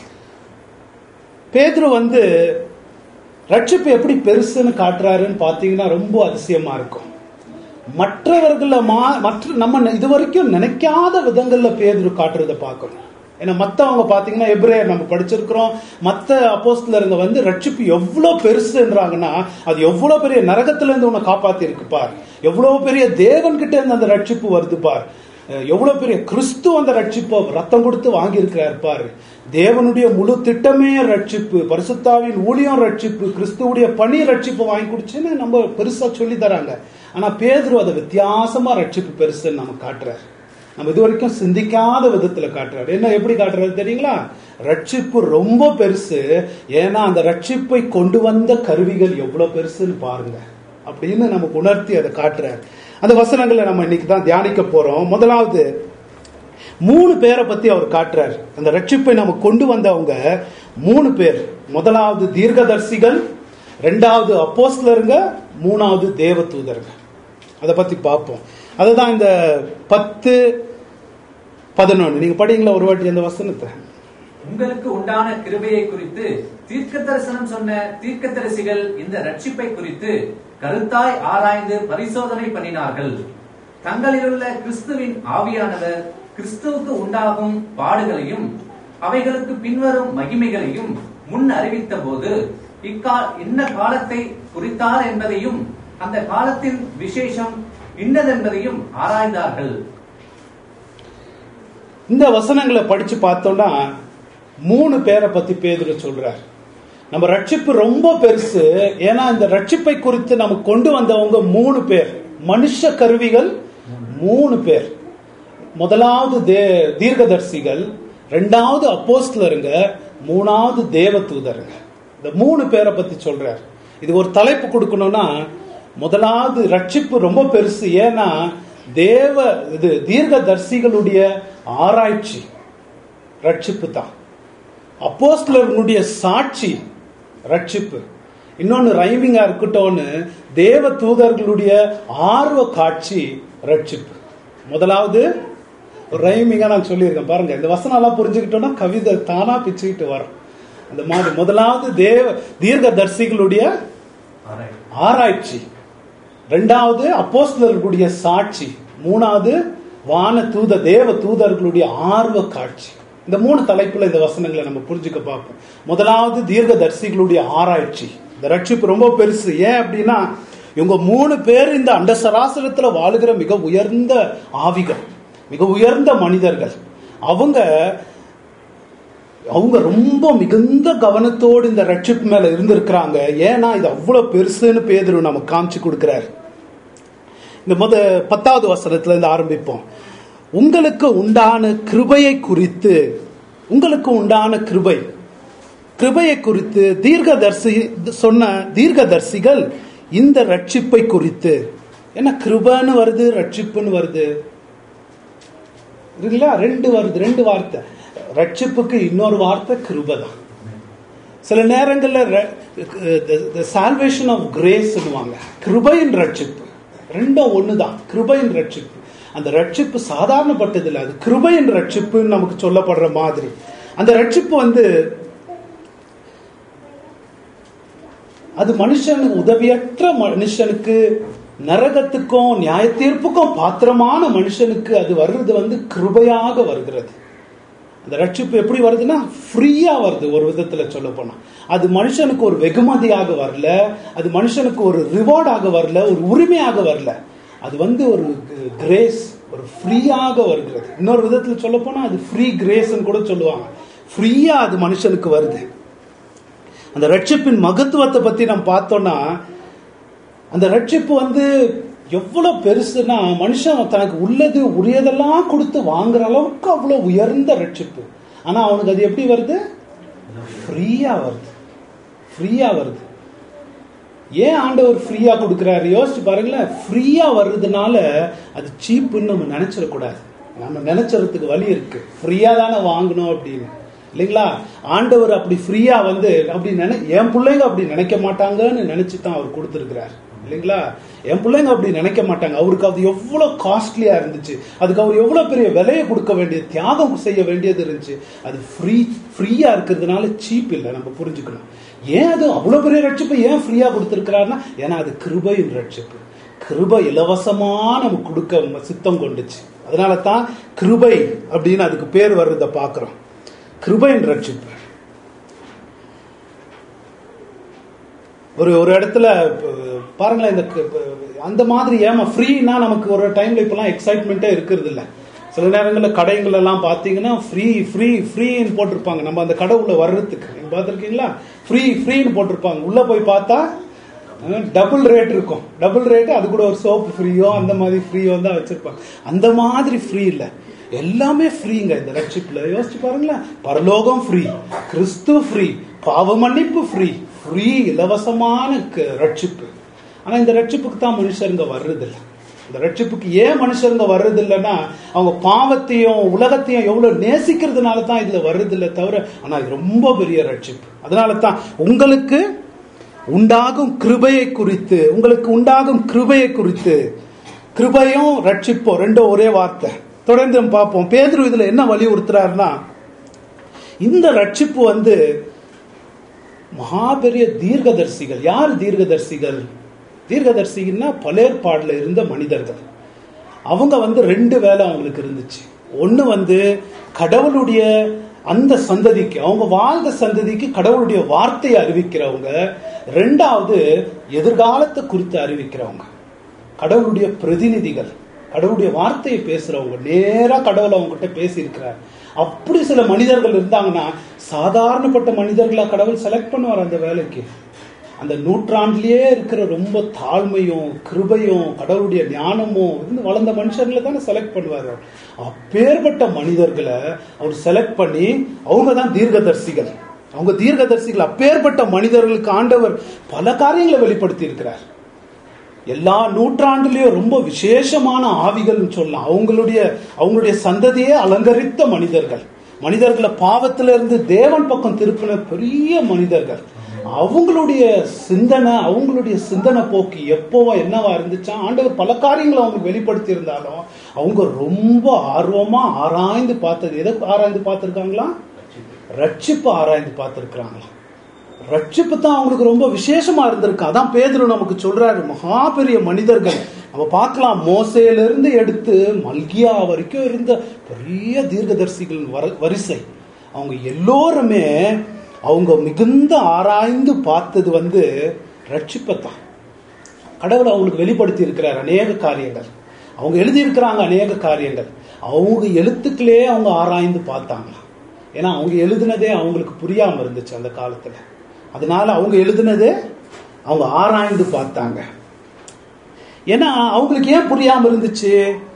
பேதுரு வந்து ரட்சிப்பு எப்படி பெருசுன்னு காட்டுறாருன்னு பார்த்தீங்கன்னா ரொம்ப அதிசயமா இருக்கும் மற்றவர்கள மா மற்ற நம்ம இது வரைக்கும் நினைக்காத விதங்கள்ல பேதுரு காட்டுறதை பார்க்கணும் ஏன்னா மற்றவங்க பார்த்தீங்கன்னா எப்ரேயர் நம்ம படிச்சிருக்கிறோம் மற்ற அப்போஸ்தலருங்க வந்து ரட்சிப்பு எவ்வளோ பெருசுன்றாங்கன்னா அது எவ்வளோ பெரிய நரகத்திலேருந்து உன்னை காப்பாத்தி இருக்கு பார் எவ்வளோ பெரிய தேவன்கிட்ட இருந்து அந்த ரட்சிப்பு வருது பார் எவ்வளவு பெரிய கிறிஸ்து அந்த ரட்சிப்பை ரத்தம் கொடுத்து வாங்கியிருக்கிறார் பாரு தேவனுடைய முழு திட்டமே ரட்சிப்பு பரிசுத்தாவின் ஊழியம் ரட்சிப்பு கிறிஸ்துவுடைய பணி ரட்சிப்பு வாங்கி கொடுச்சுன்னு நம்ம பெருசா சொல்லி தராங்க ஆனா பேதுரு அதை வித்தியாசமா ரட்சிப்பு பெருசுன்னு நம்ம காட்டுறாரு நம்ம இது வரைக்கும் சிந்திக்காத விதத்துல காட்டுறாரு என்ன எப்படி காட்டுறாரு தெரியுங்களா ரட்சிப்பு ரொம்ப பெருசு ஏன்னா அந்த ரட்சிப்பை கொண்டு வந்த கருவிகள் எவ்வளவு பெருசுன்னு பாருங்க அப்படின்னு நமக்கு உணர்த்தி அதை காட்டுறாரு அந்த வசனங்களை நம்ம இன்னைக்கு தான் தியானிக்க போறோம் முதலாவது மூணு பேரை பத்தி அவர் காட்டுறார் அந்த ரட்சிப்பை நம்ம கொண்டு வந்தவங்க மூணு பேர் முதலாவது தீர்க்கதர்சிகள் ரெண்டாவது அப்போஸ்லருங்க மூணாவது தேவதூதருங்க அதை பத்தி பார்ப்போம் அதுதான் இந்த பத்து பதினொன்னு நீங்க படிங்களா ஒரு வாட்டி அந்த வசனத்தை உங்களுக்கு உண்டான கிருபையை குறித்து தீர்க்க தரிசனம் சொன்ன தீர்க்கதரிசிகள் இந்த ரட்சிப்பை குறித்து கருத்தாய் ஆராய்ந்து பரிசோதனை பண்ணினார்கள் தங்களிலுள்ள கிறிஸ்துவின் ஆவியானவர் கிறிஸ்துவுக்கு உண்டாகும் பாடுகளையும் அவைகளுக்கு பின்வரும் மகிமைகளையும் முன் அறிவித்த போது இக்கா இன்ன காலத்தை குறித்தார் என்பதையும் அந்த காலத்தின் விசேஷம் இன்னதென்பதையும் ஆராய்ந்தார்கள் இந்த வசனங்களை படிச்சு பார்த்தோம்னா மூணு பேரை பத்தி பேதுரு சொல்றார் நம்ம ரட்சிப்பு ரொம்ப பெருசு ஏன்னா இந்த ரட்சிப்பை குறித்து நம்ம கொண்டு வந்தவங்க மூணு பேர் மனுஷ கருவிகள் மூணு பேர் முதலாவது தே தீர்க்கதர்சிகள் ரெண்டாவது அப்போஸ்தலருங்க மூணாவது தேவதூதருங்க இந்த மூணு பேரை பத்தி சொல்றார் இது ஒரு தலைப்பு கொடுக்கணும்னா முதலாவது ரட்சிப்பு ரொம்ப பெருசு ஏன்னா தேவ இது தீர்க்கதர்சிகளுடைய ஆராய்ச்சி ரட்சிப்பு தான் அப்போஸ்தலர்களுடைய சாட்சி ரட்சிப்பு இன்னொன்னு ரைமிங்கா இருக்கட்டும்னு தேவ தூதர்களுடைய ஆர்வ காட்சி ரட்சிப்பு முதலாவது ரைமிங்கா நான் சொல்லியிருக்கேன் பாருங்க இந்த வசனம் எல்லாம் புரிஞ்சுக்கிட்டோம்னா கவிதை தானா பிச்சுக்கிட்டு வரும் அந்த மாதிரி முதலாவது தேவ தீர்க்கதர்சிகளுடைய ஆராய் ஆராய்ச்சி ரெண்டாவது அப்போஸ்தலர்களுடைய சாட்சி மூணாவது வான தூத தேவ தூதர்களுடைய ஆர்வ காட்சி இந்த மூணு தலைப்புல இந்த வசனங்களை நம்ம புரிஞ்சுக்க பார்ப்போம் முதலாவது தீர்க்கதரிசிகளுடைய ஆராய்ச்சி இந்த ரட்சிப்பு ரொம்ப பெருசு ஏன் அப்படின்னா இவங்க மூணு பேர் இந்த அண்ட சராசரத்துல வாழுகிற மிக உயர்ந்த ஆவிகள் மிக உயர்ந்த மனிதர்கள் அவங்க அவங்க ரொம்ப மிகுந்த கவனத்தோடு இந்த ரட்சிப்பு மேல இருந்திருக்கிறாங்க ஏன்னா இது அவ்வளவு பெருசுன்னு பேதுரு நமக்கு காமிச்சு கொடுக்கிறார் இந்த முத பத்தாவது வசனத்துல இருந்து ஆரம்பிப்போம் உங்களுக்கு உண்டான கிருபையை குறித்து உங்களுக்கு உண்டான கிருபை கிருபையை குறித்து தீர்க்கதர்சி சொன்ன தீர்க்கதர்சிகள் இந்த ரட்சிப்பை குறித்து என்ன கிருபன்னு வருது ரட்சிப்புன்னு வருது இருக்குல்ல ரெண்டு வருது ரெண்டு வார்த்தை ரட்சிப்புக்கு இன்னொரு வார்த்தை கிருபை தான் சில நேரங்களில் சால்வேஷன் ஆஃப் கிரேஸ்னுவாங்க கிருபையின் ரட்சிப்பு ரெண்டும் ஒன்று தான் கிருபையின் ரட்சிப்பு அந்த ரட்சிப்பு சாதாரணப்பட்டது இல்லை அது கிருபையின் ரட்சிப்புன்னு நமக்கு சொல்லப்படுற மாதிரி அந்த ரட்சிப்பு வந்து அது மனுஷனுக்கு உதவியற்ற மனுஷனுக்கு நரகத்துக்கும் நியாய தீர்ப்புக்கும் பாத்திரமான மனுஷனுக்கு அது வர்றது வந்து கிருபையாக வருகிறது அந்த ரட்சிப்பு எப்படி வருதுன்னா ஃப்ரீயா வருது ஒரு விதத்துல சொல்ல போனா அது மனுஷனுக்கு ஒரு வெகுமதியாக வரல அது மனுஷனுக்கு ஒரு ரிவார்டாக வரல ஒரு உரிமையாக வரல அது வந்து ஒரு கிரேஸ் ஒரு ஃப்ரீயாக வருகிறது இன்னொரு விதத்துல சொல்ல போனா அது ஃப்ரீ கிரேஸ்ன்னு கூட சொல்லுவாங்க ஃப்ரீயா அது மனுஷனுக்கு வருது அந்த ரட்சிப்பின் மகத்துவத்தை பத்தி நம்ம பார்த்தோம்னா அந்த ரட்சிப்பு வந்து எவ்வளவு பெருசுன்னா மனுஷன் தனக்கு உள்ளது உரியதெல்லாம் கொடுத்து வாங்குற அளவுக்கு அவ்வளவு உயர்ந்த ரட்சிப்பு ஆனா அவனுக்கு அது எப்படி வருது ஃப்ரீயா வருது ஃப்ரீயா வருது ஏன் ஆண்டவர் ஃப்ரீயா கொடுக்குறாரு யோசிச்சு பாருங்களேன் ஃப்ரீயா வர்றதுனால அது சீப்புன்னு நம்ம நினைச்சிடக்கூடாது நம்ம நினைச்சறதுக்கு வழி இருக்கு ஃப்ரீயா தானே வாங்கணும் அப்படின்னு இல்லைங்களா ஆண்டவர் அப்படி ஃப்ரீயா வந்து அப்படி நினை என் பிள்ளைங்க அப்படி நினைக்க மாட்டாங்கன்னு நினைச்சு தான் அவர் கொடுத்துருக்கிறார் இல்லைங்களா என் பிள்ளைங்க அப்படி நினைக்க மாட்டாங்க அவருக்கு அது எவ்வளவு காஸ்ட்லியா இருந்துச்சு அதுக்கு அவர் எவ்வளவு பெரிய விலையை கொடுக்க வேண்டியது தியாகம் செய்ய வேண்டியது இருந்துச்சு அது ஃப்ரீ ஃப்ரீயா இருக்கிறதுனால சீப் இல்லை நம்ம புரிஞ்சுக்கணும் ஏன் அது அவ்வளவு பெரிய ரட்சிப்பை ஏன் ஃப்ரீயா கொடுத்துருக்கிறாருன்னா ஏன்னா அது கிருபையின் ரட்சிப்பு கிருபை இலவசமா நமக்கு கொடுக்க சித்தம் கொண்டுச்சு அதனால தான் கிருபை அப்படின்னு அதுக்கு பேர் வர்றதை பார்க்கிறோம் கிருபையின் ரட்சிப்பு ஒரு ஒரு இடத்துல ப- பாருங்களேன் இந்த க- ப- அந்த மாதிரி ஏமா ஃப்ரீனா நமக்கு ஒரு டைம்ல இப்பெல்லாம் எக்ஸைட்மெண்ட்டே இருக்கிறது இல்ல சில நேரங்களில் கடைகள் எல்லாம் பார்த்தீங்கன்னா ஃப்ரீ ஃப்ரீ ஃப்ரீன்னு போட்டிருப்பாங்க நம்ம அந்த கடை உள்ள வர்றதுக்கு நீங்க பார்த்துருக்கீங்களா ஃப்ரீ ஃப்ரீன்னு போட்டிருப்பாங்க உள்ள போய் பார்த்தா டபுள் ரேட் இருக்கும் டபுள் ரேட் அது கூட ஒரு சோப்பு ஃப்ரீயோ அந்த மாதிரி ஃப்ரீயோ தான் வச்சிருப்பாங்க அந்த மாதிரி ஃப்ரீ இல்ல எல்லாமே ஃப்ரீங்க இந்த ரட்சிப்புல யோசிச்சு பாருங்களேன் பரலோகம் ஃப்ரீ கிறிஸ்து ஃப்ரீ பாவ மன்னிப்பு ஃப்ரீ ஃப்ரீ இலவசமான க- ரட்சிப்பு ஆனா இந்த ரட்சிப்புக்கு தான் மனுஷருங்க வர்றதில்ல இந்த ரட்சிப்புக்கு ஏன் மனுஷங்க வர்றது இல்லைன்னா அவங்க பாவத்தையும் உலகத்தையும் எவ்வளவு நேசிக்கிறதுனால தான் இதுல வர்றது இல்லை தவிர ஆனா இது ரொம்ப பெரிய ரட்சிப்பு அதனால தான் உங்களுக்கு உண்டாகும் கிருபையை குறித்து உங்களுக்கு உண்டாகும் கிருபையை குறித்து கிருபையும் ரட்சிப்போம் ரெண்டும் ஒரே வார்த்தை தொடர்ந்து நம்ம பார்ப்போம் பேதுரு இதுல என்ன வலியுறுத்துறாருன்னா இந்த ரட்சிப்பு வந்து மகாபெரிய தீர்க்கதரிசிகள் யார் தீர்க்கதரிசிகள் தீர்க்கதரிசின்னா பலேற்பாடுல இருந்த மனிதர்கள் அவங்க வந்து ரெண்டு வேலை அவங்களுக்கு இருந்துச்சு ஒண்ணு வந்து கடவுளுடைய அந்த சந்ததிக்கு அவங்க வாழ்ந்த சந்ததிக்கு கடவுளுடைய வார்த்தையை அறிவிக்கிறவங்க ரெண்டாவது எதிர்காலத்தை குறித்து அறிவிக்கிறவங்க கடவுளுடைய பிரதிநிதிகள் கடவுளுடைய வார்த்தையை பேசுறவங்க நேரா கடவுள் அவங்ககிட்ட பேசியிருக்கிறார் அப்படி சில மனிதர்கள் இருந்தாங்கன்னா சாதாரணப்பட்ட மனிதர்களா கடவுள் செலக்ட் பண்ணுவார் அந்த வேலைக்கு அந்த நூற்றாண்டிலேயே இருக்கிற ரொம்ப தாழ்மையும் கிருபையும் கடவுளுடைய ஞானமும் இருந்து வளர்ந்த மனுஷர்களை தானே செலக்ட் பண்ணுவார் அவர். அப்பேற்பட்ட மனிதர்களை அவர் செலக்ட் பண்ணி அவங்க தான் தீர்க்கதரிசிகள் அவங்க தீர்க்கதரிசிகள் அப்பேற்பட்ட மனிதர்களுக்கு ஆண்டவர் பல காரியங்களை வெளிப்படுத்தி இருக்கிறார் எல்லா நூற்றாண்டுலயும் ரொம்ப விசேஷமான ஆவிகள்னு சொல்லலாம் அவங்களுடைய அவங்களுடைய சந்ததியே அலங்கரித்த மனிதர்கள் மனிதர்களை பாவத்துல இருந்து தேவன் பக்கம் திருப்பின பெரிய மனிதர்கள் அவங்களுடைய சிந்தனை அவங்களுடைய சிந்தனை போக்கு எப்போவோ என்னவா இருந்துச்சா ஆண்டவர் பல காரியங்களை அவங்களுக்கு வெளிப்படுத்தி இருந்தாலும் அவங்க ரொம்ப ஆர்வமா ஆராய்ந்து பார்த்தது எதை ஆராய்ந்து பார்த்திருக்காங்களா ரட்சிப்பு ஆராய்ந்து பார்த்திருக்கிறாங்களா ரட்சிப்பு தான் அவங்களுக்கு ரொம்ப விசேஷமா இருந்திருக்கு அதான் பேதுரு நமக்கு சொல்றாரு மகா பெரிய மனிதர்கள் நம்ம பார்க்கலாம் மோசையில இருந்து எடுத்து மல்கியா வரைக்கும் இருந்த பெரிய தீர்க்கதரிசிகள் வர- வரிசை அவங்க எல்லோருமே அவங்க மிகுந்த ஆராய்ந்து பார்த்தது வந்து ரட்சிப்பை தான் கடவுள் அவங்களுக்கு வெளிப்படுத்தி இருக்கிறார் அநேக காரியங்கள் அவங்க எழுதியிருக்கிறாங்க அநேக காரியங்கள் அவங்க எழுத்துக்களே அவங்க ஆராய்ந்து பார்த்தாங்களாம் ஏன்னா அவங்க எழுதினதே அவங்களுக்கு புரியாம இருந்துச்சு அந்த காலத்துல அதனால அவங்க எழுதினதே அவங்க ஆராய்ந்து பார்த்தாங்க ஏன்னா அவங்களுக்கு ஏன் புரியாம இருந்துச்சு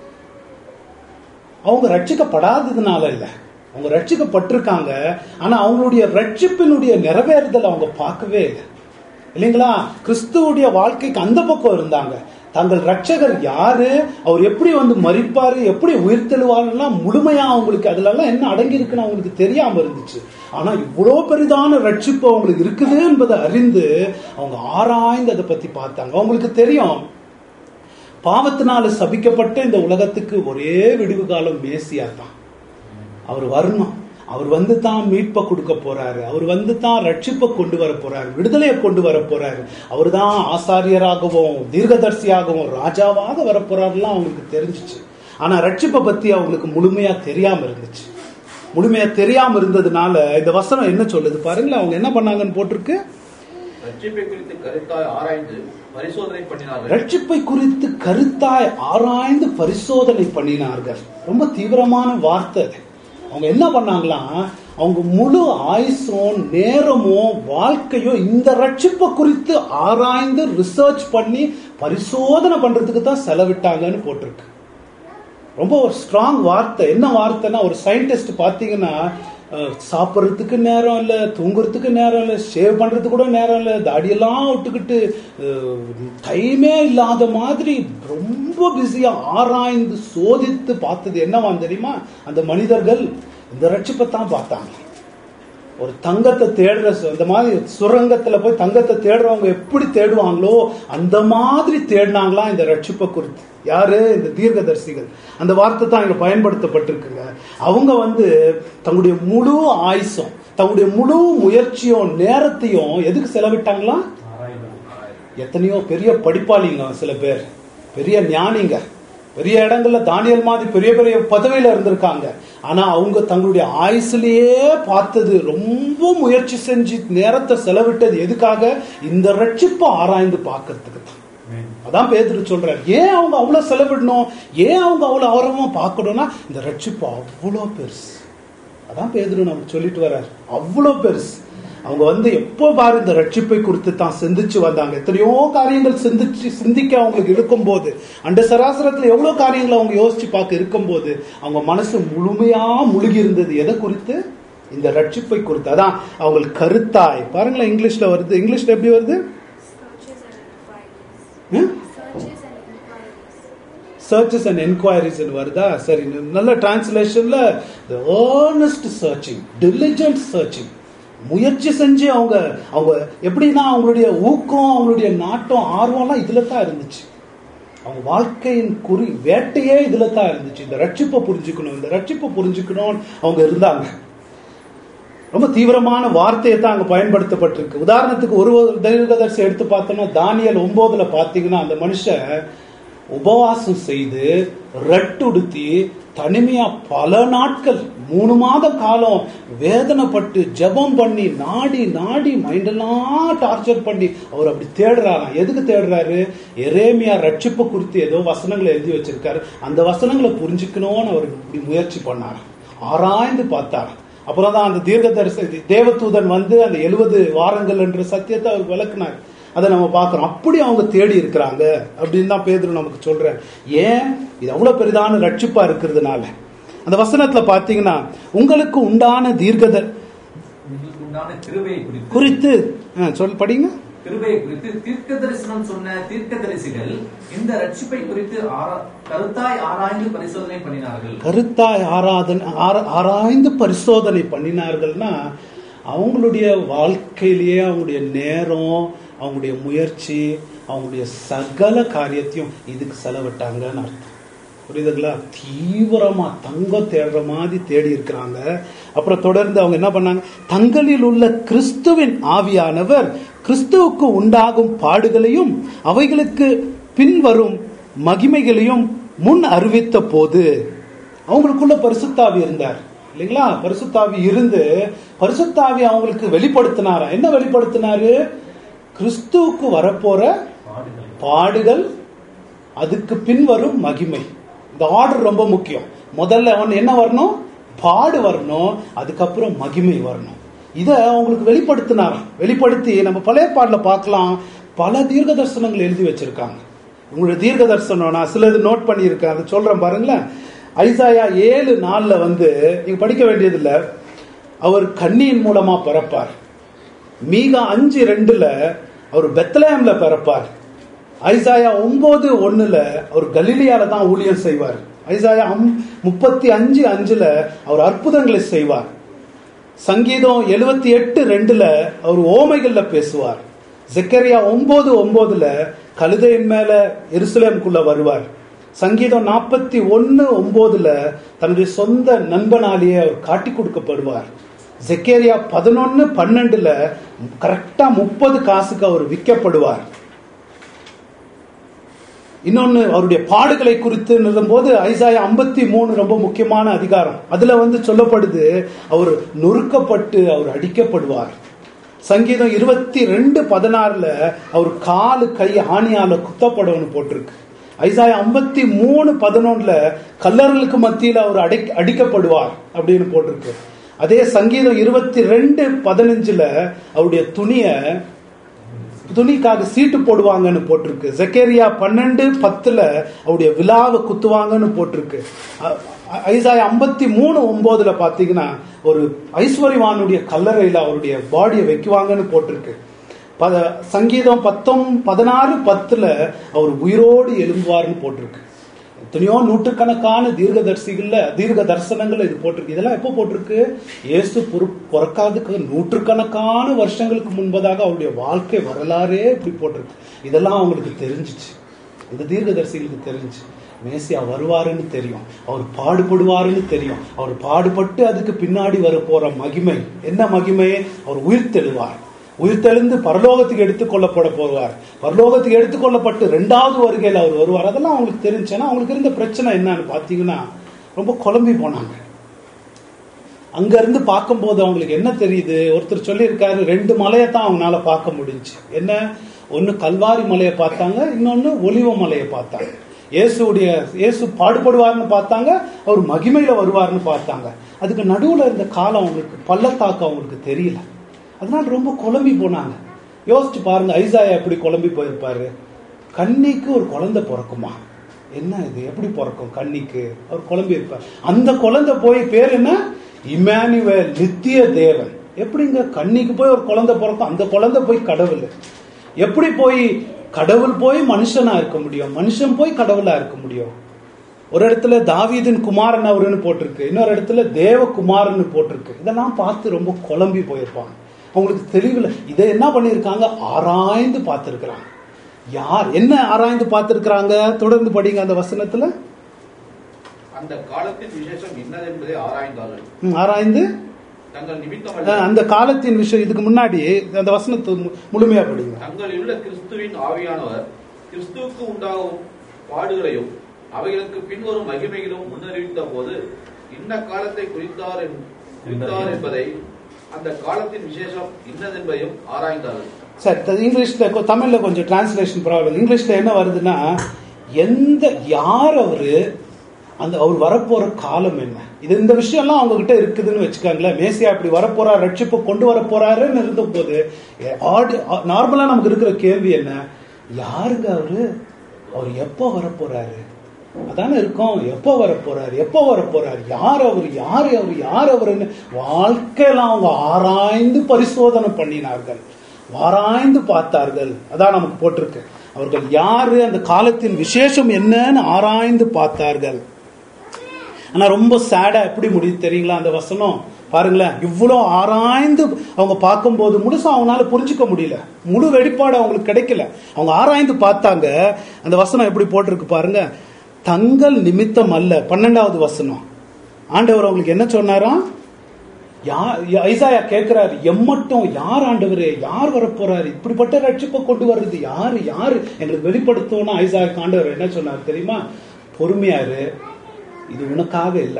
அவங்க ரட்சிக்கப்படாததுனால இல்ல அவங்க ரட்சிக்கப்பட்டிருக்காங்க ஆனா அவங்களுடைய ரட்சிப்பினுடைய நிறைவேறுதல் அவங்க பார்க்கவே இல்லை இல்லைங்களா கிறிஸ்துவுடைய வாழ்க்கைக்கு அந்த பக்கம் இருந்தாங்க தங்கள் ரட்சகர் யாரு அவர் எப்படி வந்து மறிப்பாரு எப்படி உயிர்த்தெழுவாருலாம் முழுமையா அவங்களுக்கு அதுலலாம் என்ன அடங்கி இருக்குன்னு அவங்களுக்கு தெரியாம இருந்துச்சு ஆனா இவ்வளோ பெரிதான ரட்சிப்பு அவங்களுக்கு இருக்குது என்பதை அறிந்து அவங்க ஆராய்ந்து அதை பத்தி பார்த்தாங்க அவங்களுக்கு தெரியும் பாவத்தினால சபிக்கப்பட்ட இந்த உலகத்துக்கு ஒரே விடுவு காலம் மேசியா தான் அவர் வரணும் அவர் வந்து தான் மீட்பை கொடுக்க போறாரு அவர் வந்து தான் ரட்சிப்பை கொண்டு வர போறாரு விடுதலையை கொண்டு வர போறாரு அவர் தான் ஆசாரியராகவும் தீர்க்கதரிசியாகவும் ராஜாவாக வர போறாருலாம் அவங்களுக்கு தெரிஞ்சிச்சு ஆனா ரட்சிப்பை பத்தி அவங்களுக்கு முழுமையா தெரியாம இருந்துச்சு முழுமையா தெரியாம இருந்ததுனால இந்த வசனம் என்ன சொல்லுது பாருங்களேன் அவங்க என்ன பண்ணாங்கன்னு போட்டிருக்கு ரட்சிப்பை குறித்து கருத்தாய் ஆராய்ந்து பரிசோதனை பண்ணினார்கள் ரட்சிப்பை குறித்து கருத்தாய் ஆராய்ந்து பரிசோதனை பண்ணினார்கள் ரொம்ப தீவிரமான வார்த்தை அது. அவங்க என்ன பண்ணாங்களாம் அவங்க முழு ஆயுசும் நேரமும் வாழ்க்கையும் இந்த ரட்சிப்பை குறித்து ஆராய்ந்து ரிசர்ச் பண்ணி பரிசோதனை பண்றதுக்கு தான் செலவிட்டாங்கன்னு போட்டிருக்கு ரொம்ப ஒரு ஸ்ட்ராங் வார்த்தை என்ன வார்த்தைன்னா ஒரு சயின்டிஸ்ட் பார்த்தீங்கன்னா அஹ், சாப்பிட்றதுக்கு நேரம் இல்லை தூங்குறதுக்கு நேரம் இல்லை ஷேவ் பண்ணுறதுக்கு கூட நேரம் இல்லை தாடியெல்லாம் விட்டுக்கிட்டு டைமே இல்லாத மாதிரி ரொம்ப பிஸியாக ஆராய்ந்து சோதித்து பார்த்தது என்னவான்னு தெரியுமா அந்த மனிதர்கள் இந்த ரட்சிப்பை தான் பார்த்தாங்க ஒரு தங்கத்தை தேடுற சு- இந்த மாதிரி சுரங்கத்துல போய் தங்கத்தை தேடுறவங்க எப்படி தேடுவாங்களோ அந்த மாதிரி தேடினாங்களாம் இந்த ரட்சிப்பை குறித்து யாரு இந்த தீர்க்கதரிசிகள் அந்த வார்த்தை தான் இங்க பயன்படுத்தப்பட்டிருக்குங்க அவங்க வந்து தங்களுடைய முழு ஆயுசும் தங்களுடைய முழு முயற்சியும் நேரத்தையும் எதுக்கு செலவிட்டாங்களா எத்தனையோ பெரிய படிப்பாளிங்க சில பேர் பெரிய ஞானிங்க பெரிய இடங்கள்ல தானியல் மாதிரி பெரிய பெரிய பதவியில இருந்திருக்காங்க ஆனா அவங்க தங்களுடைய ஆயுசுலயே பார்த்தது ரொம்ப முயற்சி செஞ்சு நேரத்தை செலவிட்டது எதுக்காக இந்த ரட்சிப்பை ஆராய்ந்து பார்க்கறதுக்கு தான் அதான் பேதுரு சொல்றாரு ஏன் அவங்க அவ்வளவு செலவிடணும் ஏன் அவங்க அவ்வளவு ஆர்வமா பார்க்கணும்னா இந்த ரட்சிப்பு அவ்வளோ பெருசு அதான் பேதுரு நமக்கு சொல்லிட்டு வர்றாரு அவ்வளோ பெருசு அவங்க வந்து எப்போ பாரு இந்த ரட்சிப்பை குறித்து தான் சிந்திச்சு வந்தாங்க எத்தனையோ காரியங்கள் சிந்திச்சு சிந்திக்க அவங்களுக்கு இருக்கும்போது அந்த சராசரத்துல எவ்வளவு காரியங்களை அவங்க யோசிச்சு பார்க்க இருக்கும்போது அவங்க மனசு முழுமையா முழுகி இருந்தது எதை குறித்து இந்த ரட்சிப்பை குறித்து அதான் அவங்களுக்கு கருத்தாய் பாருங்களேன் இங்கிலீஷ்ல வருது இங்கிலீஷ்ல எப்படி வருது Searches and inquiries. ம்? Searches and inquiries. Searches and inquiries வருதா சரி நல்ல டிரான்ஸ்லேஷன்ல ஏர்னஸ்ட் சர்ச்சிங் diligent சர்ச்சிங் முயற்சி செஞ்சு அவங்க அவங்க எப்படின்னா அவங்களுடைய ஊக்கம் அவங்களுடைய நாட்டம் ஆர்வம்லாம் இதுல தான் இருந்துச்சு அவங்க வாழ்க்கையின் குறி வேட்டையே இதுல தான் இருந்துச்சு இந்த ரட்சிப்பை புரிஞ்சுக்கணும் இந்த ரட்சிப்பை புரிஞ்சுக்கணும்னு அவங்க இருந்தாங்க ரொம்ப தீவிரமான வார்த்தையை தான் அங்க பயன்படுத்தப்பட்டிருக்கு உதாரணத்துக்கு ஒரு ஒரு தீர்க்கதரிசி எடுத்து பார்த்தோம்னா தானியல் ஒன்பதுல பாத்தீங்கன்னா அந்த மனுஷன் உபவாசம் செய்து ரட்டுடுத்தி தனிமையா பல நாட்கள் மூணு மாத காலம் வேதனைப்பட்டு ஜெபம் பண்ணி நாடி நாடி மைண்டெல்லாம் டார்ச்சர் பண்ணி அவர் அப்படி தேடுறாராம் எதுக்கு தேடுறாரு எரேமியா ரட்சிப்பு குறித்து ஏதோ வசனங்களை எழுதி வச்சிருக்காரு அந்த வசனங்களை புரிஞ்சுக்கணும்னு அவர் இப்படி முயற்சி பண்ணாராம் ஆராய்ந்து பார்த்தாராம் அப்புறம் தான் அந்த தீர்க்கதரிசி தேவதூதன் வந்து அந்த எழுபது வாரங்கள் என்ற சத்தியத்தை அவர் விளக்குனார் அதை நம்ம பார்க்கிறோம் அப்படி அவங்க தேடி இருக்கிறாங்க அப்படின்னு தான் பேதுரு நமக்கு சொல்றாரு ஏன் இது அவ்வளவு பெரிதான ரட்சிப்பா இருக்கிறதுனால அந்த வசனத்துல பாத்தீங்கன்னா உங்களுக்கு உண்டான தீர்க்கத உங்களுக்கு உண்டான கிருபையை குறித்து குறித்து ஆ, சொல் படிங்க கிருபையை குறித்து தீர்க்க தரிசனம் சொன்ன தீர்க்கதரிசிகள் இந்த ரட்சிப்பை குறித்து ஆரா- கருத்தாய் ஆராய்ந்து பரிசோதனை பண்ணினார்கள் கருத்தாய் ஆராதனை ஆரா- ஆராய்ந்து பரிசோதனை பண்ணினார்கள்னா அவங்களுடைய வாழ்க்கையிலேயே அவங்களுடைய நேரம் அவங்களுடைய முயற்சி அவங்களுடைய சகல காரியத்தையும் இதுக்கு செலவிட்டாங்கன்னு அர்த்தம் புரியுதுங்களா தீவிரமா தங்கம் தேடுற மாதிரி தேடி இருக்கிறாங்க அப்புறம் தொடர்ந்து அவங்க என்ன பண்ணாங்க தங்களில் உள்ள கிறிஸ்துவின் ஆவியானவர் கிறிஸ்துவுக்கு உண்டாகும் பாடுகளையும் அவைகளுக்கு பின்வரும் மகிமைகளையும் முன் அறிவித்த போது அவங்களுக்குள்ள பரிசுத்தாவி இருந்தார் இல்லைங்களா பரிசுத்தாவி இருந்து பரிசுத்தாவி அவங்களுக்கு வெளிப்படுத்தினாரா என்ன வெளிப்படுத்தினாரு கிறிஸ்துவுக்கு வரப்போற பாடுகள் பாடுகள் அதுக்கு பின்வரும் மகிமை இந்த ஆர்டர் ரொம்ப முக்கியம் முதல்ல அவன் என்ன வரணும் பாடு வரணும் அதுக்கப்புறம் மகிமை வரணும் இதை அவங்களுக்கு வெளிப்படுத்தினாராம் வெளிப்படுத்தி நம்ம பழைய பாடல பார்க்கலாம் பல தீர்க்க தரிசனங்கள் எழுதி வச்சிருக்காங்க உங்களுடைய தீர்க்க தரிசனம் நான் சிலது நோட் பண்ணியிருக்கேன் அதை சொல்றேன் பாருங்களேன் ஐசாயா ஏழு நாள்ல வந்து நீங்க படிக்க வேண்டியதில்ல அவர் கண்ணியின் மூலமா பிறப்பார் மீகா அஞ்சு ரெண்டுல அவர் பெத்லஹேம்ல பிறப்பார் ஐசாயா ஒன்பது ஒண்ணுல அவர் கலிலியால தான் ஊழியம் செய்வார் ஐசாயா அம்- முப்பத்தி அஞ்சு அஞ்சுல அவர் அற்புதங்களை செய்வார் சங்கீதம் எழுவத்தி எட்டு ரெண்டுல அவர் ஓமைகள்ல பேசுவார் ஜெக்கரியா ஒன்பது ஒன்பதுல கழுதையின் மேல எருசலேமுக்குள்ள வருவார் சங்கீதம் நாற்பத்தி ஒன்னு ஒன்பதுல தன்னுடைய சொந்த நண்பனாலேயே அவர் காட்டி கொடுக்கப்படுவார் ஜெக்கேரியா பதினொன்னு பன்னெண்டுல கரெக்டா முப்பது காசுக்கு அவர் விற்கப்படுவார் இன்னொன்னு அவருடைய பாடுகளை குறித்து போது ஐசாயா ஐம்பத்தி மூணு ரொம்ப முக்கியமான அதிகாரம் அதுல வந்து சொல்லப்படுது அவர் நொறுக்கப்பட்டு அவர் அடிக்கப்படுவார் சங்கீதம் இருபத்தி ரெண்டு பதினாறுல அவர் காலு கை ஆணியால குத்தப்படும்னு போட்டிருக்கு ஐசாயா ஐம்பத்தி மூணு பதினொன்னுல கல்லர்களுக்கு மத்தியில் அவர் அடை அடிக்கப்படுவார் அப்படின்னு போட்டிருக்கு அதே சங்கீதம் இருபத்தி ரெண்டு பதினஞ்சுல அவருடைய துணியை துணிக்காக சீட்டு போடுவாங்கன்னு போட்டிருக்கு ஜக்கேரியா பன்னெண்டு பத்துல அவருடைய விழாவை குத்துவாங்கன்னு போட்டிருக்கு அ- அ- ஐசாயா ஐம்பத்தி மூணு ஒன்பதுல பாத்தீங்கன்னா ஒரு ஐஸ்வர்யவானுடைய கல்லறையில அவருடைய பாடியை வைக்குவாங்கன்னு போட்டிருக்கு பத சங்கீதம் பத்தொம் பதினாறு பத்துல அவர் உயிரோடு எழும்புவார்னு போட்டிருக்கு எத்தனையோ நூற்றுக்கணக்கான தீர்க்கதரிசிகள்ல தீர்க்க தரிசனங்கள்ல இது போட்டிருக்கு இதெல்லாம் எப்போ போட்டிருக்கு இயேசு பொறு பிறக்காதுக்கு நூற்றுக்கணக்கான வருஷங்களுக்கு முன்பதாக அவருடைய வாழ்க்கை வரலாறே இப்படி போட்டிருக்கு இதெல்லாம் அவங்களுக்கு தெரிஞ்சிச்சு இந்த தீர்க்கதரிசிகளுக்கு தெரிஞ்சு மேசியா வருவாருன்னு தெரியும் அவர் பாடுபடுவாருன்னு தெரியும் அவர் பாடுபட்டு அதுக்கு பின்னாடி வர போற மகிமை என்ன மகிமை அவர் உயிர்த்தெழுவார் உயிர்த்தெழுந்து பரலோகத்துக்கு எடுத்துக்கொள்ளப்பட போவார் பரலோகத்துக்கு எடுத்துக்கொள்ளப்பட்டு ரெண்டாவது வருகையில் அவர் வருவார் அதெல்லாம் அவங்களுக்கு தெரிஞ்சுன்னா அவங்களுக்கு இருந்த பிரச்சனை என்னன்னு பார்த்தீங்கன்னா ரொம்ப குழம்பி போனாங்க அங்க இருந்து பார்க்கும்போது அவங்களுக்கு என்ன தெரியுது ஒருத்தர் சொல்லியிருக்காரு ரெண்டு மலையை தான் அவங்களால பார்க்க முடிஞ்சுச்சு என்ன ஒன்னு கல்வாரி மலையை பார்த்தாங்க இன்னொன்னு ஒலிவ மலையை பார்த்தாங்க இயேசுடைய இயேசு பாடுபடுவார்னு பார்த்தாங்க அவர் மகிமையில வருவார்னு பார்த்தாங்க அதுக்கு நடுவுல இருந்த காலம் அவங்களுக்கு பள்ளத்தாக்கு அவங்களுக்கு தெரியல அதனால ரொம்ப குழம்பி போனாங்க யோசிச்சு பாருங்க ஐசாயா எப்படி குழம்பி போயிருப்பாரு கன்னிக்கு ஒரு குழந்தை பிறக்குமா என்ன இது எப்படி பிறக்கும் கன்னிக்கு அவர் குழம்பி இருப்பார் அந்த குழந்தை போய் பேர் என்ன இமானுவேல் நித்திய தேவன் எப்படிங்க கன்னிக்கு போய் ஒரு குழந்தை பிறக்கும் அந்த குழந்தை போய் கடவுள் எப்படி போய் கடவுள் போய் மனுஷனா இருக்க முடியும் மனுஷன் போய் கடவுளா இருக்க முடியும் ஒரு இடத்துல தாவீதின் குமாரன் அவருன்னு போட்டிருக்கு இன்னொரு இடத்துல தேவகுமாரன் போட்டிருக்கு இதெல்லாம் பார்த்து ரொம்ப குழம்பி போயிருப்பாங்க அவங்களுக்கு தெளிவில் இதை என்ன பண்ணியிருக்காங்க ஆராய்ந்து பார்த்துருக்குறாங்க யார் என்ன ஆராய்ந்து பார்த்துருக்குறாங்க தொடர்ந்து படிங்க அந்த வசனத்துல அந்த காலத்தின் விசேஷம் என்னதென்பதை ஆராய்ந்தார்கள் ம், ஆராய்ந்து தங்கள் அஹ், நிமித்தமல்ல அந்த காலத்தின் விஷயம் இதுக்கு முன்னாடி அந்த வசனத்தை மு- முழுமையா படிங்க தங்களில் உள்ள கிறிஸ்துவின் ஆவியானவர் கிறிஸ்துவுக்கு உண்டாகும் பாடுகளையும் அவைகளுக்கு பின்வரும் மகிமைகளும் முன்னறிவித்த போது இன்ன காலத்தை குறித்தார் என்- குறித்தார் என்பதை அந்த காலத்தின் விசேஷம் இன்னதென்பதையும் ஆராய்ந்தார்கள் சரி அது இங்கிலீஷ்ல கொ- தமிழ்ல கொஞ்சம் டிரான்ஸ்லேஷன் ப்ராப்ளம் இங்கிலீஷ்ல என்ன வருதுன்னா எந்த யார் அவரு அந்த அவர் வரப்போற காலம் என்ன இது இந்த விஷயம்லாம் அவங்க கிட்ட இருக்குதுன்னு வச்சுக்காங்களேன் மேசியா இப்படி வரப்போறார் ரட்சிப்பு கொண்டு வரப்போறாருன்னு இருந்த போது நார்மலா நமக்கு இருக்கிற கேள்வி என்ன யாருங்க அவரு அவர் எப்போ வரப்போறாரு அதானே இருக்கும் எப்போ வரப்போறாரு எப்போ வரப்போறாரு யார் அவர் யார் அவர் யார் அவருன்னு வாழ்க்கையெல்லாம் அவங்க ஆராய்ந்து பரிசோதனை பண்ணினார்கள் ஆராய்ந்து பார்த்தார்கள் அதான் நமக்கு போட்டிருக்கு அவர்கள் யாரு அந்த காலத்தின் விசேஷம் என்னன்னு ஆராய்ந்து பார்த்தார்கள் ஆனா ரொம்ப சேடா எப்படி முடியுது தெரியுங்களா அந்த வசனம் பாருங்களேன் இவ்வளோ ஆராய்ந்து அவங்க பார்க்கும்போது முழுசா அவங்களால புரிஞ்சுக்க முடியல முழு வெளிப்பாடு அவங்களுக்கு கிடைக்கல அவங்க ஆராய்ந்து பார்த்தாங்க அந்த வசனம் எப்படி போட்டிருக்கு பாருங்க தங்கள் நிமித்தம் அல்ல பன்னெண்டாவது வசனம் ஆண்டவர் அவங்களுக்கு என்ன சொன்னாராம் யா- ஐசாயா கேட்கிறாரு எம்மட்டும் யார் ஆண்டவரே யார் வரப்போறாரு இப்படிப்பட்ட ரட்சிப்பை கொண்டு வர்றது யாரு யாரு எங்களுக்கு வெளிப்படுத்தணும்னா ஐசாயா ஆண்டவர் என்ன சொன்னார் தெரியுமா பொறுமையாரு இது உனக்காக இல்லை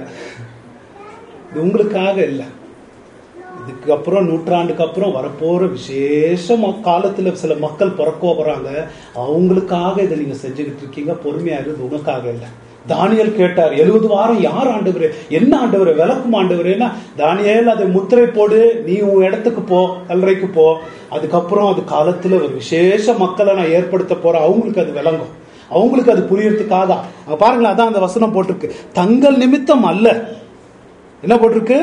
இது உங்களுக்காக இல்லை இதுக்கு அப்புறம் நூற்றாண்டுக்கு அப்புறம் வரப்போற விசேஷ ம- காலத்துல சில மக்கள் பிறக்க போறாங்க அவங்களுக்காக இதை நீங்க செஞ்சுக்கிட்டு இருக்கீங்க பொறுமையா இருந்து உனக்காக இல்லை தானியல் கேட்டார் எழுபது வாரம் யார் ஆண்டவரே என்ன ஆண்டவரே விளக்கும் ஆண்டவரேன்னா தானியேல் அதை முத்திரை போடு நீ உன் இடத்துக்கு போ கல்லறைக்கு போ அதுக்கப்புறம் அது காலத்துல ஒரு விசேஷ மக்களை நான் ஏற்படுத்த போறேன் அவங்களுக்கு அது விளங்கும் அவங்களுக்கு அது புரியறதுக்காக அங்க பாருங்களேன் அதான் அந்த வசனம் போட்டிருக்கு தங்கள் நிமித்தம் அல்ல என்ன போட்டிருக்கு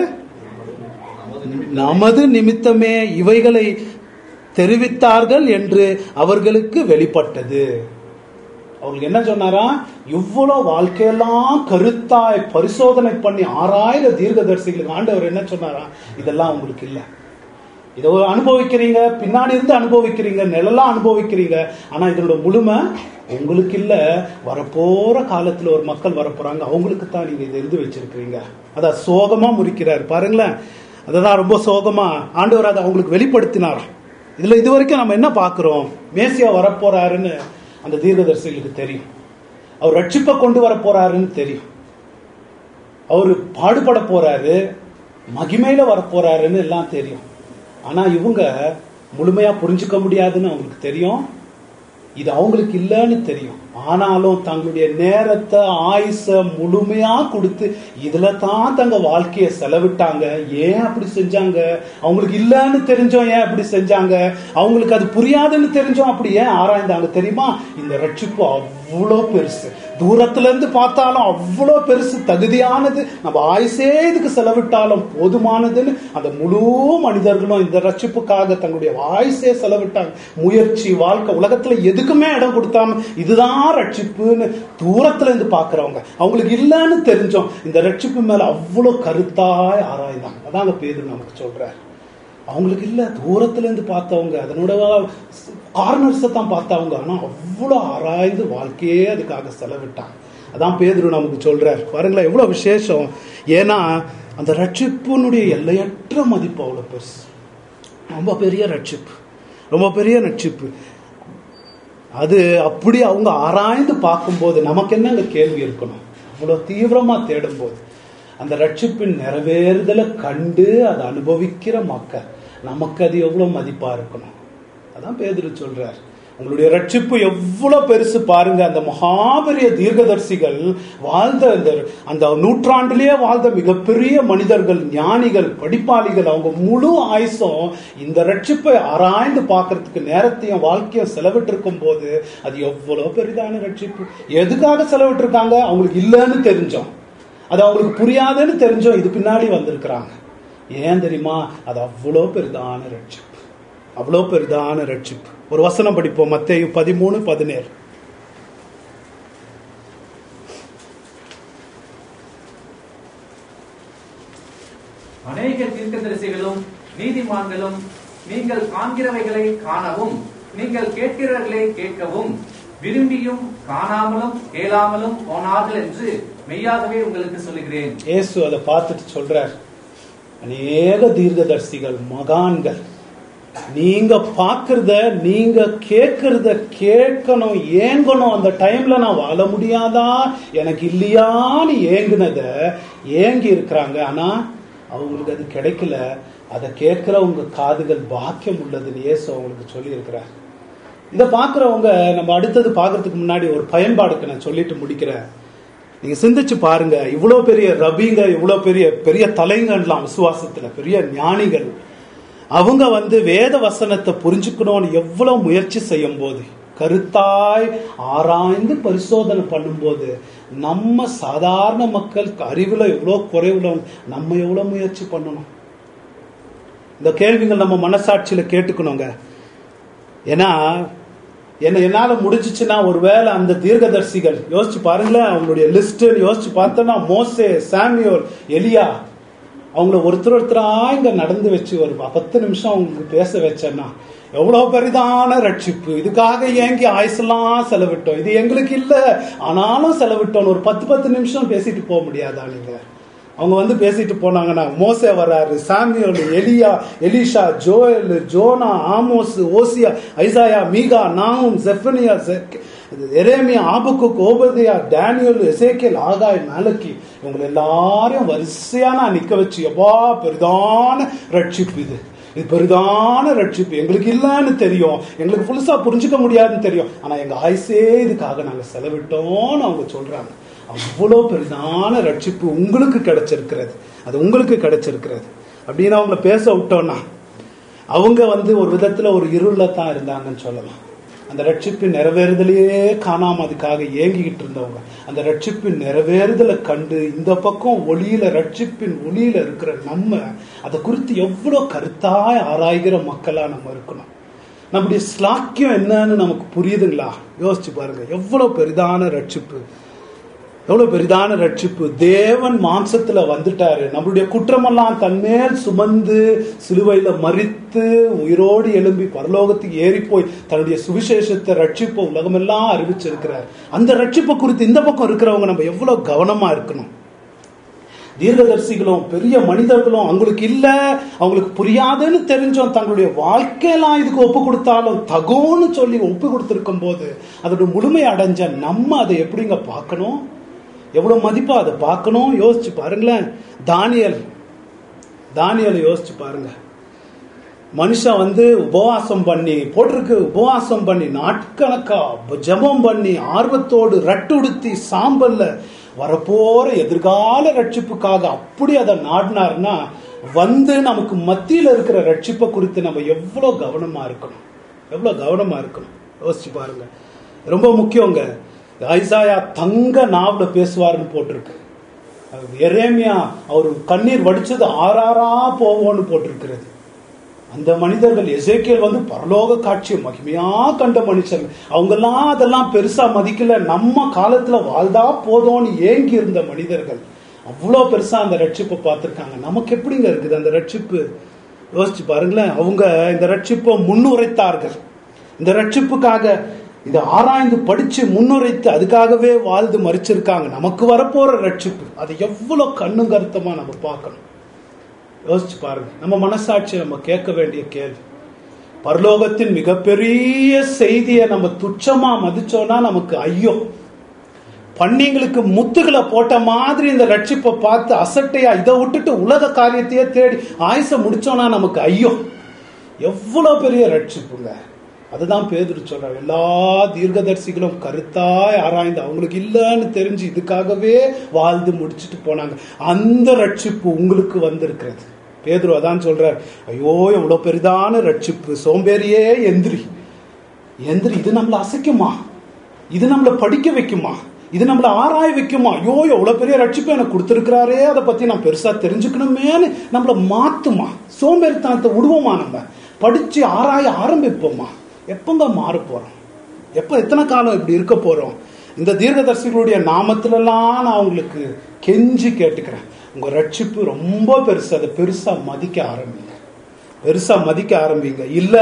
நமது நிமித்தமே இவைகளை தெரிவித்தார்கள் என்று அவர்களுக்கு வெளிப்பட்டது அவங்களுக்கு என்ன சொன்னாரா இவ்வளவு வாழ்க்கையெல்லாம் கருத்தாய் பரிசோதனை பண்ணி ஆறாயிரம் தீர்க்கதரிசிகளுக்கு ஆண்டவர் என்ன சொன்னாரா இதெல்லாம் உங்களுக்கு இல்லை இதை ஒரு அனுபவிக்கிறீங்க பின்னாடி இருந்து அனுபவிக்கிறீங்க நிழலா அனுபவிக்கிறீங்க ஆனா இதனோட முழுமை உங்களுக்கு இல்ல வரப்போற காலத்துல ஒரு மக்கள் வரப்போறாங்க அவங்களுக்கு தான் நீங்க இதை எழுதி வச்சிருக்கிறீங்க அதான் சோகமா முறிக்கிறார் பாருங்களேன் அததான் ரொம்ப சோகமா ஆண்டவர் அதை அவங்களுக்கு வெளிப்படுத்தினார் இதுல இது வரைக்கும் நம்ம என்ன பார்க்கிறோம் மேசியா வரப்போறாருன்னு அந்த தீர்க்கதரிசிகளுக்கு தெரியும் அவர் ரட்சிப்பை கொண்டு வர போறாருன்னு தெரியும் அவர் பாடுபட போறாரு மகிமையில வர போறாருன்னு எல்லாம் தெரியும் ஆனா இவங்க முழுமையா புரிஞ்சுக்க முடியாதுன்னு அவங்களுக்கு தெரியும் இது அவங்களுக்கு இல்லைன்னு தெரியும் ஆனாலும் தங்களுடைய நேரத்தை ஆயுச முழுமையா கொடுத்து இதுல தான் தங்க வாழ்க்கையை செலவிட்டாங்க ஏன் அப்படி செஞ்சாங்க அவங்களுக்கு இல்லைன்னு தெரிஞ்சோம் ஏன் அப்படி செஞ்சாங்க அவங்களுக்கு அது புரியாதுன்னு தெரிஞ்சோம் அப்படி ஏன் ஆராய்ந்தாங்க தெரியுமா இந்த ரட்சிப்பு அவ்வளோ பெருசு தூரத்துல இருந்து பார்த்தாலும் அவ்வளோ பெருசு தகுதியானது நம்ம ஆயுசே இதுக்கு செலவிட்டாலும் போதுமானதுன்னு அந்த முழு மனிதர்களும் இந்த ரட்சிப்புக்காக தங்களுடைய ஆயுசே செலவிட்டாங்க முயற்சி வாழ்க்கை உலகத்துல எதுக்குமே இடம் கொடுத்தாம இதுதான் ரட்சிப்புன்னு தூரத்துல இருந்து பாக்குறவங்க அவங்களுக்கு இல்லைன்னு தெரிஞ்சோம் இந்த ரட்சிப்பு மேல அவ்வளோ கருத்தாய் ஆராய்ந்தாங்க அதாங்க பேரு நமக்கு சொல்றாரு அவங்களுக்கு இல்ல தூரத்துல இருந்து பார்த்தவங்க அதனோட கார்னர்ஸை தான் பார்த்தவங்க ஆனா அவ்வளோ ஆராய்ந்து வாழ்க்கையே அதுக்காக செலவிட்டாங்க அதான் பேதுரு நமக்கு சொல்றார் பாருங்களேன் எவ்வளவு விசேஷம் ஏன்னா அந்த ரட்சிப்புனுடைய எல்லையற்ற மதிப்பு அவ்வளவு பெருசு ரொம்ப பெரிய ரட்சிப்பு ரொம்ப பெரிய ரட்சிப்பு அது அப்படி அவங்க ஆராய்ந்து பார்க்கும்போது நமக்கு என்னங்க கேள்வி இருக்கணும் அவ்வளவு தீவிரமா தேடும்போது அந்த ரட்சிப்பின் நிறைவேறுதலை கண்டு அதை அனுபவிக்கிற மக்கள் நமக்கு அது எவ்வளவு மதிப்பா இருக்கணும் அதான் பேதுரு சொல்றார் உங்களுடைய ரட்சிப்பு எவ்வளவு பெருசு பாருங்க அந்த மகாபெரிய தீர்க்கதரிசிகள் வாழ்ந்த அந்த அந்த நூற்றாண்டிலேயே வாழ்ந்த மிகப்பெரிய மனிதர்கள் ஞானிகள் படிப்பாளிகள் அவங்க முழு ஆயுசும் இந்த ரட்சிப்பை ஆராய்ந்து பார்க்கறதுக்கு நேரத்தையும் வாழ்க்கையும் செலவிட்டு இருக்கும் போது அது எவ்வளவு பெரிதான ரட்சிப்பு எதுக்காக செலவிட்டு இருக்காங்க அவங்களுக்கு இல்லைன்னு தெரிஞ்சோம் அது அவங்களுக்கு புரியாதுன்னு தெரிஞ்சோம் இது பின்னாடி வந்திருக்கிறாங்க ஏன் தெரியுமா அது அவ்வளோ பெரிதான ரட்சிப்பு அவ்வளோ பெரிதான ரட்சிப்பு ஒரு வசனம் படிப்போம் மத்தேயு பதிமூணு பதினேழு நீதிமான்களும் நீங்கள் காண்கிறவைகளை காணவும் நீங்கள் கேட்கிறவர்களை கேட்கவும் விரும்பியும் காணாமலும் கேளாமலும் போனார்கள் என்று மெய்யாகவே உங்களுக்கு சொல்லுகிறேன் இயேசு அதை பார்த்துட்டு சொல்றார் அநேக தீர்க்கதரிசிகள் மகான்கள் நீங்க பார்க்கறத நீங்க கேட்கறத கேட்கணும் ஏங்கணும் அந்த டைம்ல நான் வாழ முடியாதா எனக்கு இல்லையான்னு ஏங்குனத ஏங்கி இருக்கிறாங்க ஆனா அவங்களுக்கு அது கிடைக்கல அதை கேட்கிற உங்க காதுகள் பாக்கியம் உள்ளதுன்னு இயேசு அவங்களுக்கு சொல்லி இருக்கிறார் இதை பார்க்குறவங்க நம்ம அடுத்தது பார்க்கறதுக்கு முன்னாடி ஒரு பயன்பாடுக்கு நான் சொல்லிட்டு முடிக்கிறேன் நீங்க சிந்திச்சு பாருங்க இவ்வளோ பெரிய ரபிங்க இவ்வளோ பெரிய பெரிய தலைங்கள்லாம் விசுவாசத்துல பெரிய ஞானிகள் அவங்க வந்து வேத வசனத்தை புரிஞ்சுக்கணும்னு எவ்வளவு முயற்சி செய்யும் போது கருத்தாய் ஆராய்ந்து பரிசோதனை பண்ணும்போது நம்ம சாதாரண மக்கள் அறிவுல எவ்வளோ குறைவுல நம்ம எவ்வளோ முயற்சி பண்ணணும் இந்த கேள்விகள் நம்ம மனசாட்சியில கேட்டுக்கணுங்க ஏன்னா என்ன என்னால முடிஞ்சிச்சுன்னா ஒருவேளை அந்த தீர்க்கதரிசிகள் யோசிச்சு பாருங்களேன் அவங்களுடைய லிஸ்ட் யோசிச்சு பார்த்தோன்னா மோசே சாமியோல் எலியா அவங்கள ஒருத்தர் ஒருத்தரா இங்க நடந்து வச்சு ஒரு பத்து நிமிஷம் அவங்களுக்கு பேச வச்சேன்னா எவ்வளவு பெரிதான ரட்சிப்பு இதுக்காக ஏங்கி ஆயுசெல்லாம் செலவிட்டோம் இது எங்களுக்கு இல்ல ஆனாலும் செலவிட்டோம் ஒரு பத்து பத்து நிமிஷம் பேசிட்டு போக முடியாதா நீங்க அவங்க வந்து பேசிட்டு போனாங்கன்னா மோசே வர்றாரு சாமியோல் எலியா எலிஷா ஜோயல் ஜோனா ஆமோஸ் ஓசியா ஐசாயா மீகா நாவும் ஜெஃபனியா ஜெக்- எரேமியா ஆபுக்கு ஓபதியா டேனியல் எசேக்கியல் ஆகாய் மேலக்கி இவங்க எல்லாரையும் வரிசையா நான் நிக்க வச்சு எப்பா பெரிதான ரட்சிப்பு இது இது பெரிதான ரட்சிப்பு எங்களுக்கு இல்லைன்னு தெரியும் எங்களுக்கு புதுசா புரிஞ்சுக்க முடியாதுன்னு தெரியும் ஆனா எங்க ஆயுசே இதுக்காக நாங்க செலவிட்டோம்னு அவங்க சொல்றாங்க அவ்வளோ பெரிதான ரட்சிப்பு உங்களுக்கு கிடைச்சிருக்கிறது அது உங்களுக்கு கிடைச்சிருக்கிறது அப்படின்னு அவங்கள பேச விட்டோம்னா அவங்க வந்து ஒரு விதத்துல ஒரு இருள தான் இருந்தாங்கன்னு சொல்லலாம் அந்த ரட்சிப்பின் நிறைவேறுதலையே காணாம அதுக்காக ஏங்கிக்கிட்டு இருந்தவங்க அந்த ரட்சிப்பின் நிறைவேறுதலை கண்டு இந்த பக்கம் ஒளியில ரட்சிப்பின் ஒளியில இருக்கிற நம்ம அதை குறித்து எவ்வளவு கருத்தாய் ஆராய்கிற மக்களா நம்ம இருக்கணும் நம்முடைய ஸ்லாக்கியம் என்னன்னு நமக்கு புரியுதுங்களா யோசிச்சு பாருங்க எவ்வளவு பெரிதான ரட்சிப்பு எவ்வளவு பெரிதான ரட்சிப்பு தேவன் மாம்சத்துல வந்துட்டாரு நம்மளுடைய குற்றமெல்லாம் தன்மேல் சுமந்து சிலுவையில மறித்து உயிரோடு எழும்பி பரலோகத்துக்கு ஏறி போய் தன்னுடைய சுவிசேஷத்தை ரட்சிப்பை உலகமெல்லாம் அறிவிச்சிருக்கிறார் அந்த ரட்சிப்பை குறித்து இந்த பக்கம் இருக்கிறவங்க நம்ம எவ்வளவு கவனமா இருக்கணும் தீர்க்கதரிசிகளும் பெரிய மனிதர்களும் அவங்களுக்கு இல்ல அவங்களுக்கு புரியாதுன்னு தெரிஞ்சோம் தங்களுடைய வாழ்க்கையெல்லாம் இதுக்கு ஒப்பு கொடுத்தாலும் தகுன்னு சொல்லி ஒப்பு கொடுத்திருக்கும் போது அதோட முழுமை அடைஞ்ச நம்ம அதை எப்படிங்க பார்க்கணும் எவ்வளவு மதிப்பா அதை பார்க்கணும் யோசிச்சு பாருங்களேன் தானியல் தானியலை யோசிச்சு பாருங்க மனுஷன் வந்து உபவாசம் பண்ணி போட்டிருக்கு உபவாசம் பண்ணி நாட்கணக்கா ஜெபம் பண்ணி ஆர்வத்தோடு ரட்டுடுத்தி சாம்பல்ல வரப்போற எதிர்கால ரட்சிப்புக்காக அப்படி அதை நாடினார்னா வந்து நமக்கு மத்தியில இருக்கிற ரட்சிப்பை குறித்து நம்ம எவ்வளவு கவனமா இருக்கணும் எவ்வளவு கவனமா இருக்கணும் யோசிச்சு பாருங்க ரொம்ப முக்கியங்க ஐசாயா தங்க நாவல பேசுவாருன்னு போட்டிருக்கு எரேமியா அவர் கண்ணீர் வடிச்சது ஆறாரா போவோன்னு போட்டிருக்கிறது அந்த மனிதர்கள் எசேக்கியல் வந்து பரலோக காட்சியை மகிமையா கண்ட மனுஷர்கள் அவங்கெல்லாம் அதெல்லாம் பெருசா மதிக்கல நம்ம காலத்துல வாழ்ந்தா போதும்னு ஏங்கி இருந்த மனிதர்கள் அவ்வளோ பெருசா அந்த ரட்சிப்பை பார்த்திருக்காங்க நமக்கு எப்படிங்க இருக்குது அந்த ரட்சிப்பு யோசிச்சு பாருங்களேன் அவங்க இந்த ரட்சிப்பை முன்னுரைத்தார்கள் இந்த ரட்சிப்புக்காக இதை ஆராய்ந்து படிச்சு முன்னுரைத்து அதுக்காகவே வாழ்ந்து மறிச்சிருக்காங்க நமக்கு வரப்போற ரட்சிப்பு அதை எவ்வளவு கண்ணும் கருத்தமா நம்ம பார்க்கணும் யோசிச்சு பாருங்க நம்ம மனசாட்சி நம்ம கேட்க வேண்டிய கேள்வி பரலோகத்தின் மிகப்பெரிய செய்தியை நம்ம துச்சமா மதிச்சோம்னா நமக்கு ஐயோ பன்னிங்களுக்கு முத்துகளை போட்ட மாதிரி இந்த ரட்சிப்பை பார்த்து அசட்டையா இதை விட்டுட்டு உலக காரியத்தையே தேடி ஆயுச முடிச்சோம்னா நமக்கு ஐயோ எவ்வளவு பெரிய ரட்சிப்புங்க அதுதான் பேதுரு சொல்றார் எல்லா தீர்க்கதரிசிகளும் கருத்தாய் ஆராய்ந்து அவங்களுக்கு இல்லைன்னு தெரிஞ்சு இதுக்காகவே வாழ்ந்து முடிச்சுட்டு போனாங்க அந்த ரட்சிப்பு உங்களுக்கு வந்திருக்கிறது பேதுரு அதான் சொல்றார் ஐயோ எவ்வளவு பெரிதான ரட்சிப்பு சோம்பேறியே எந்திரி எந்திரி இது நம்மள அசைக்குமா இது நம்மள படிக்க வைக்குமா இது நம்மள ஆராய வைக்குமா ஐயோ எவ்வளவு பெரிய ரட்சிப்பு எனக்கு கொடுத்துருக்கிறாரே அதை பத்தி நான் பெருசா தெரிஞ்சுக்கணுமேன்னு நம்மள மாத்துமா சோம்பேறித்தனத்தை விடுவோமா நம்ம படிச்சு ஆராய ஆரம்பிப்போமா எப்பங்க மாற போறோம் எப்ப எத்தனை காலம் இப்படி இருக்க போறோம் இந்த தீர்க்கதரிசிகளுடைய நாமத்திலலாம் நான் உங்களுக்கு கெஞ்சி கேட்டுக்கிறேன் உங்க ரட்சிப்பு ரொம்ப பெருசு அதை பெருசா மதிக்க ஆரம்பிங்க பெருசா மதிக்க ஆரம்பிங்க இல்ல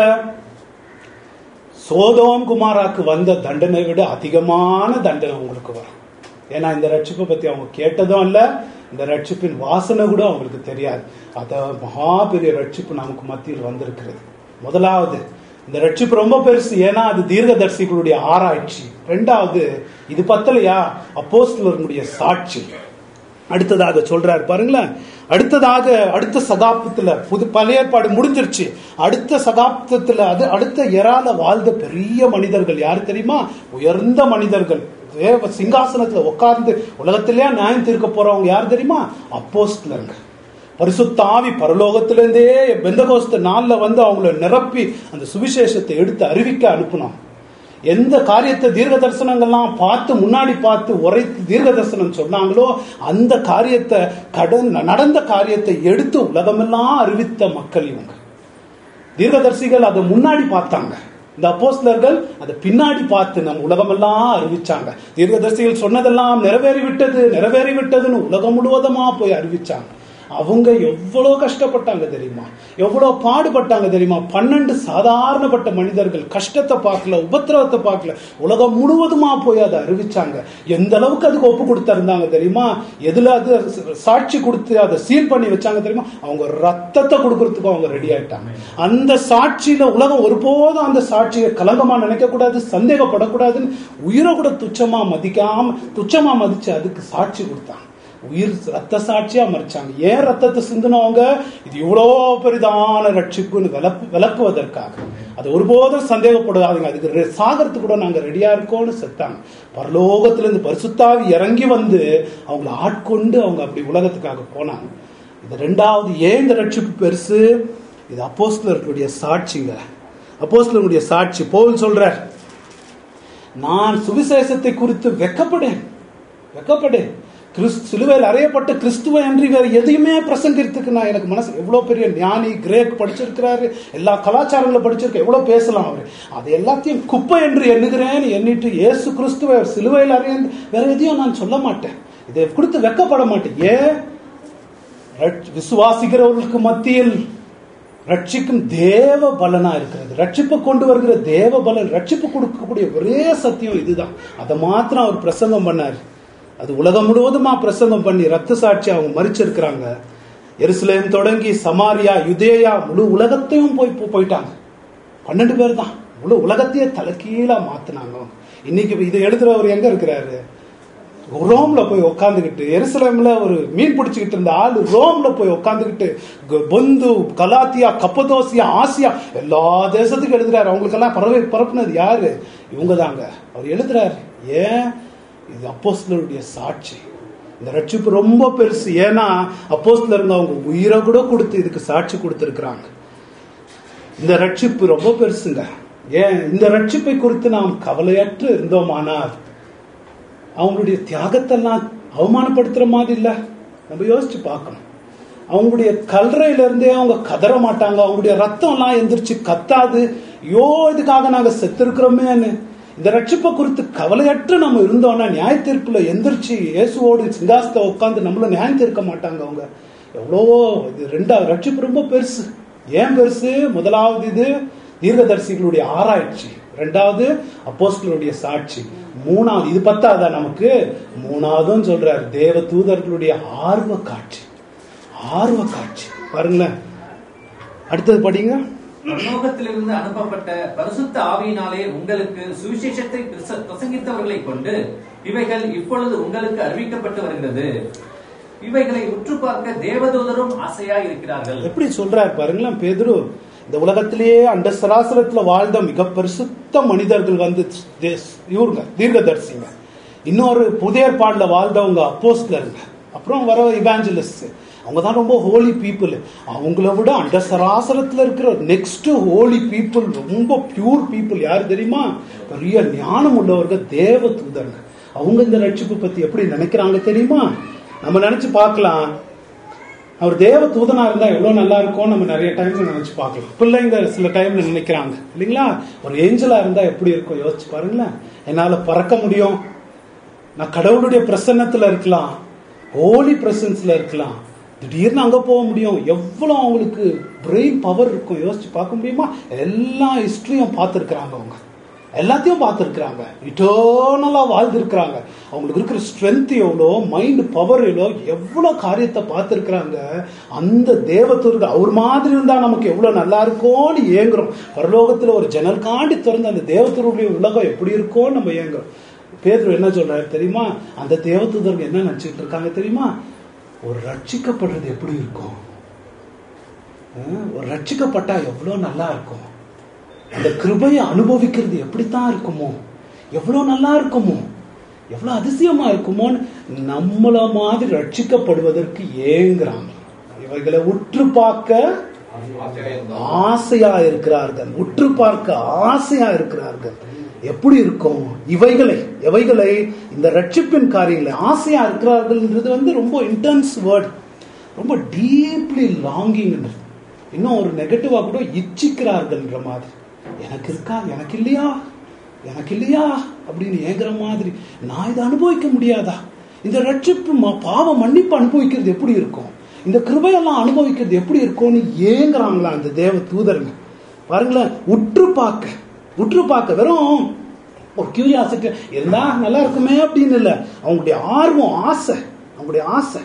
சோதோம் குமாராக்கு வந்த தண்டனை விட அதிகமான தண்டனை உங்களுக்கு வரும் ஏன்னா இந்த ரட்சிப்பை பத்தி அவங்க கேட்டதும் இல்ல இந்த ரட்சிப்பின் வாசனை கூட அவங்களுக்கு தெரியாது அத மகா பெரிய ரட்சிப்பு நமக்கு மத்தியில் வந்திருக்கிறது முதலாவது இந்த ரட்சிப்பு ரொம்ப பெருசு ஏன்னா அது தீர்க்கதரிசிகளுடைய ஆராய்ச்சி ரெண்டாவது இது பத்தலையா அப்போஸ்தலர்களுடைய சாட்சி அடுத்ததாக சொல்றாரு பாருங்களேன் அடுத்ததாக அடுத்த சகாப்தத்துல புது பழைய ஏற்பாடு முடிஞ்சிருச்சு அடுத்த சகாப்தத்துல அது அடுத்த எறால வாழ்ந்த பெரிய மனிதர்கள் யாரு தெரியுமா உயர்ந்த மனிதர்கள் தேவ சிங்காசனத்துல உட்கார்ந்து உலகத்திலேயே நியாயம் தீர்க்க போறவங்க யார் தெரியுமா அப்போஸ்தலருங்க பரிசுத்த ஆவி பரலோகத்திலிருந்தே பெந்தகோஸ்த நாள்ல வந்து அவங்கள நிரப்பி அந்த சுவிசேஷத்தை எடுத்து அறிவிக்க அனுப்புனோம் எந்த காரியத்தை தீர்க்க தரிசனங்கள்லாம் பார்த்து முன்னாடி பார்த்து உரைத்து தீர்க்க தரிசனம் சொன்னாங்களோ அந்த காரியத்தை கடன் நடந்த காரியத்தை எடுத்து உலகமெல்லாம் அறிவித்த மக்கள் இவங்க தீர்க்கதரிசிகள் அதை முன்னாடி பார்த்தாங்க இந்த அப்போஸ்தலர்கள் அதை பின்னாடி பார்த்து நம்ம உலகமெல்லாம் அறிவிச்சாங்க தீர்க்கதரிசிகள் சொன்னதெல்லாம் நிறைவேறி விட்டது நிறைவேறி விட்டதுன்னு உலகம் முழுவதுமா போய் அறிவிச்சாங்க அவங்க எவ்வளவு கஷ்டப்பட்டாங்க தெரியுமா எவ்வளவு பாடுபட்டாங்க தெரியுமா பன்னெண்டு சாதாரணப்பட்ட மனிதர்கள் கஷ்டத்தை பார்க்கல உபத்திரவத்தை பார்க்கல உலகம் முழுவதுமா போய் அதை அறிவிச்சாங்க எந்த அளவுக்கு அதுக்கு ஒப்பு கொடுத்திருந்தாங்க தெரியுமா எதுல அது சாட்சி கொடுத்து அதை சீல் பண்ணி வச்சாங்க தெரியுமா அவங்க ரத்தத்தை கொடுக்கறதுக்கு அவங்க ரெடி ஆயிட்டாங்க அந்த சாட்சியில உலகம் ஒருபோதும் அந்த சாட்சியை கலங்கமா நினைக்க கூடாது சந்தேகப்படக்கூடாதுன்னு உயிரை கூட துச்சமா மதிக்காம துச்சமா மதிச்சு அதுக்கு சாட்சி கொடுத்தாங்க உயிர் ரத்த சாட்சியா மறிச்சாங்க ஏன் ரத்தத்தை சிந்தினவங்க இது இவ்வளோ பெரிதான ரட்சிப்புன்னு விளக்கு விளக்குவதற்காக அது ஒருபோதும் சந்தேகப்படாதுங்க அதுக்கு ரெ- சாகறதுக்கு கூட நாங்க ரெடியா இருக்கோம்னு செத்தாங்க பரலோகத்திலிருந்து பரிசுத்தாவி இறங்கி வந்து அவங்கள ஆட்கொண்டு அவங்க அப்படி உலகத்துக்காக போனாங்க இது ரெண்டாவது ஏன் இந்த ரட்சிப்பு பெருசு இது அப்போஸ்தலர்களுடைய சாட்சிங்க அப்போஸ்தலர்களுடைய சாட்சி பவுல் சொல்றார் நான் சுவிசேஷத்தை குறித்து வெக்கப்படேன் வெக்கப்படேன் கிறிஸ்து சிலுவையில் அறையப்பட்ட கிறிஸ்துவ அன்றி வேற எதையுமே பிரசங்கிறதுக்கு நான் எனக்கு மனசு எவ்வளவு பெரிய ஞானி கிரேக் படிச்சிருக்கிறாரு எல்லா கலாச்சாரங்களும் படிச்சிருக்க எவ்வளவு பேசலாம் அவரு அது எல்லாத்தையும் குப்பை என்று எண்ணுகிறேன் எண்ணிட்டு இயேசு கிறிஸ்துவ சிலுவையில் அறைய வேற எதையும் நான் சொல்ல மாட்டேன் இதை குறித்து வெக்கப்பட மாட்டேன் ஏன் ரட்ச- விசுவாசிக்கிறவர்களுக்கு மத்தியில் ரட்சிக்கும் தேவ பலனா இருக்கிறது ரட்சிப்பு கொண்டு வருகிற தேவ பலன் ரட்சிப்பு கொடுக்கக்கூடிய ஒரே சத்தியம் இதுதான் அதை மாத்திரம் அவர் பிரசங்கம் பண்ணார் அது உலகம் முழுவதுமா பிரசங்கம் பண்ணி ரத்த சாட்சி அவங்க மறிச்சிருக்கிறாங்க எருசலேம் தொடங்கி சமாரியா யுதேயா முழு உலகத்தையும் போய் போ- போயிட்டாங்க பன்னெண்டு பேர் தான் முழு உலகத்தையே தலைகீழா மாத்தினாங்க இன்னைக்கு இதை எழுதுறவர் எங்க இருக்கிறாரு ரோம்ல போய் உட்காந்துக்கிட்டு எருசலேம்ல ஒரு மீன் பிடிச்சிக்கிட்டு இருந்த ஆளு ரோம்ல போய் உட்காந்துக்கிட்டு பொந்து கலாத்தியா கப்பதோசியா ஆசியா எல்லா தேசத்துக்கும் எழுதுறாரு அவங்களுக்கெல்லாம் பரவி பரப்புனது யாரு இவங்க தாங்க அவர் எழுதுறாரு ஏன் இது அப்போஸ்தலருடைய சாட்சி இந்த ரட்சிப்பு ரொம்ப பெருசு ஏன்னா அப்போஸ்தலருங்க அவங்க உயிரை கூட கொடுத்து இதுக்கு சாட்சி கொடுத்துருக்குறாங்க இந்த ரட்சிப்பு ரொம்ப பெருசுங்க ஏன் இந்த ரட்சிப்பை குறித்து நாம் கவலையற்று இருந்தோமானால் அவங்களுடைய தியாகத்தெல்லாம் அவமானப்படுத்துற மாதிரி இல்ல நம்ம யோசிச்சு பார்க்கணும் அவங்களுடைய கல்லறையில இருந்தே அவங்க கதற மாட்டாங்க அவங்களுடைய ரத்தம் எல்லாம் எந்திரிச்சு கத்தாது ஐயோ இதுக்காக நாங்க செத்திருக்கிறோமேன்னு இந்த ரட்சிப்பை குறித்து கவலையற்று நம்ம இருந்தோம்னா நியாய தீர்ப்புல எந்திரிச்சு இயேசுவோடு சிங்காசத்தை உட்காந்து நம்மள நியாயம் தீர்க்க மாட்டாங்க அவங்க எவ்வளவோ இது ரெண்டாவது ரட்சிப்பு ரொம்ப பெருசு ஏன் பெருசு முதலாவது இது தீர்க்கதரிசிகளுடைய ஆராய்ச்சி ரெண்டாவது அப்போஸ்தலருடைய சாட்சி மூணாவது இது பத்தாதா நமக்கு மூணாவதும் சொல்றாரு தேவ தூதர்களுடைய ஆர்வ காட்சி ஆர்வ காட்சி பாருங்களேன் அடுத்தது படிங்க பரலோகத்திலிருந்து அனுப்பப்பட்ட பரிசுத்த ஆவியினாலே உங்களுக்கு சுவிசேஷத்தை பிரச- பிரசங்கித்தவர்களை கொண்டு இவைகள் இப்பொழுது உங்களுக்கு அறிவிக்கப்பட்டு வருகிறது இவைகளை உற்று பார்க்க தேவதூதரும் ஆசையாய் இருக்கிறார்கள் எப்படி சொல்றாரு பாருங்களேன் பேதுரு இந்த உலகத்திலேயே அண்ட சராசரத்துல வாழ்ந்த மிக பரிசுத்த மனிதர்கள் வந்து தே- இவருங்க தீர்க்கதரிசிங்க இன்னொரு புதிய ஏற்பாடுல வாழ்ந்தவங்க அப்போஸ்தலருங்க அப்புறம் வர இவாஞ்சலிஸ்ட் அவங்க தான் ரொம்ப ஹோலி பீப்புள் அவங்கள விட அண்ட சராசரத்துல இருக்கிற நெக்ஸ்ட் ஹோலி பீப்புள் ரொம்ப பியூர் பீப்புள் யாரு தெரியுமா பெரிய ஞானம் உள்ளவர்கள் தேவ தூதருங்க அவங்க இந்த ரட்சிப்பு பத்தி எப்படி நினைக்கிறாங்க தெரியுமா நம்ம நினைச்சு பார்க்கலாம் அவர் தேவ தூதனா இருந்தா எவ்வளவு நல்லா இருக்கும் நம்ம நிறைய டைம்ல நினைச்சு பார்க்கலாம் பிள்ளைங்க சில டைம்ல நினைக்கிறாங்க இல்லைங்களா ஒரு ஏஞ்சலா இருந்தா எப்படி இருக்கும் யோசிச்சு பாருங்களேன் என்னால பறக்க முடியும் நான் கடவுளுடைய பிரசன்னத்துல இருக்கலாம் ஹோலி பிரசன்ஸ்ல இருக்கலாம் திடீர்னு அங்க போக முடியும் எவ்வளவு அவங்களுக்கு பிரெயின் பவர் இருக்கும் யோசிச்சு பார்க்க முடியுமா எல்லா ஹிஸ்டரியும் பார்த்துருக்குறாங்க அவங்க எல்லாத்தையும் பார்த்துருக்குறாங்க இட்டர்னலா வாழ்ந்துருக்குறாங்க அவங்களுக்கு இருக்கிற ஸ்ட்ரென்த் எவ்வளோ மைண்ட் பவர் எவ்வளோ எவ்வளோ காரியத்தை பார்த்துருக்குறாங்க அந்த தேவத்தூர்கள் அவர் மாதிரி இருந்தா நமக்கு எவ்வளோ நல்லா இருக்கும்னு ஏங்குறோம் பரலோகத்துல ஒரு ஜன்னல் காண்டி திறந்த அந்த தேவத்தூருடைய உலகம் எப்படி இருக்கும்னு நம்ம ஏங்குறோம் பேதுரு என்ன சொல்றாரு தெரியுமா அந்த தேவதூதர்கள் என்ன நினைச்சிட்டு இருக்காங்க தெரியுமா ஒரு ரட்சிக்கப்படுறது எப்படி இருக்கும் அஹ், ஒரு ரட்சிக்கப்பட்டா எவ்வளவு நல்லா இருக்கும் அந்த கிருபையை அனுபவிக்கிறது எப்படித்தான் இருக்குமோ எவ்வளவு நல்லா இருக்குமோ எவ்வளவு அதிசயமா இருக்குமோன்னு நம்மள மாதிரி ரட்சிக்கப்படுவதற்கு ஏங்குறாங்க இவைகளை உற்று பார்க்க ஆச்சரியம் ஆசையா இருக்கிறார்கள் உற்று பார்க்க ஆசையா இருக்கிறார்கள் எப்படி இருக்கும் இவைகளை எவைகளை இந்த ரட்சிப்பின் காரியங்களை ஆசையா இருக்கிறார்கள்ன்றது வந்து ரொம்ப இன்டென்ஸ் வேர்ட் ரொம்ப டீப்லி லாங்கிங் இன்னும் ஒரு நெகட்டிவா கூட இச்சிக்கிறார்கள்ன்ற மாதிரி எனக்கு இருக்கா எனக்கு இல்லையா எனக்கு இல்லையா அப்படின்னு ஏங்குற மாதிரி நான் இதை அனுபவிக்க முடியாதா இந்த ரட்சிப்பு ம- பாவ மன்னிப்பு அனுபவிக்கிறது எப்படி இருக்கும் இந்த கிருபையெல்லாம் அனுபவிக்கிறது எப்படி இருக்கும்னு ஏங்குறாங்களா அந்த தேவ தூதருங்க பாருங்களேன் உற்று பார்க்க உற்று பார்க்க வெறும் ஒரு கியூரியாசிட்டி இருந்தா நல்லா இருக்குமே அப்படின்னு இல்லை அவங்களுடைய ஆர்வம் ஆசை அவங்களுடைய ஆசை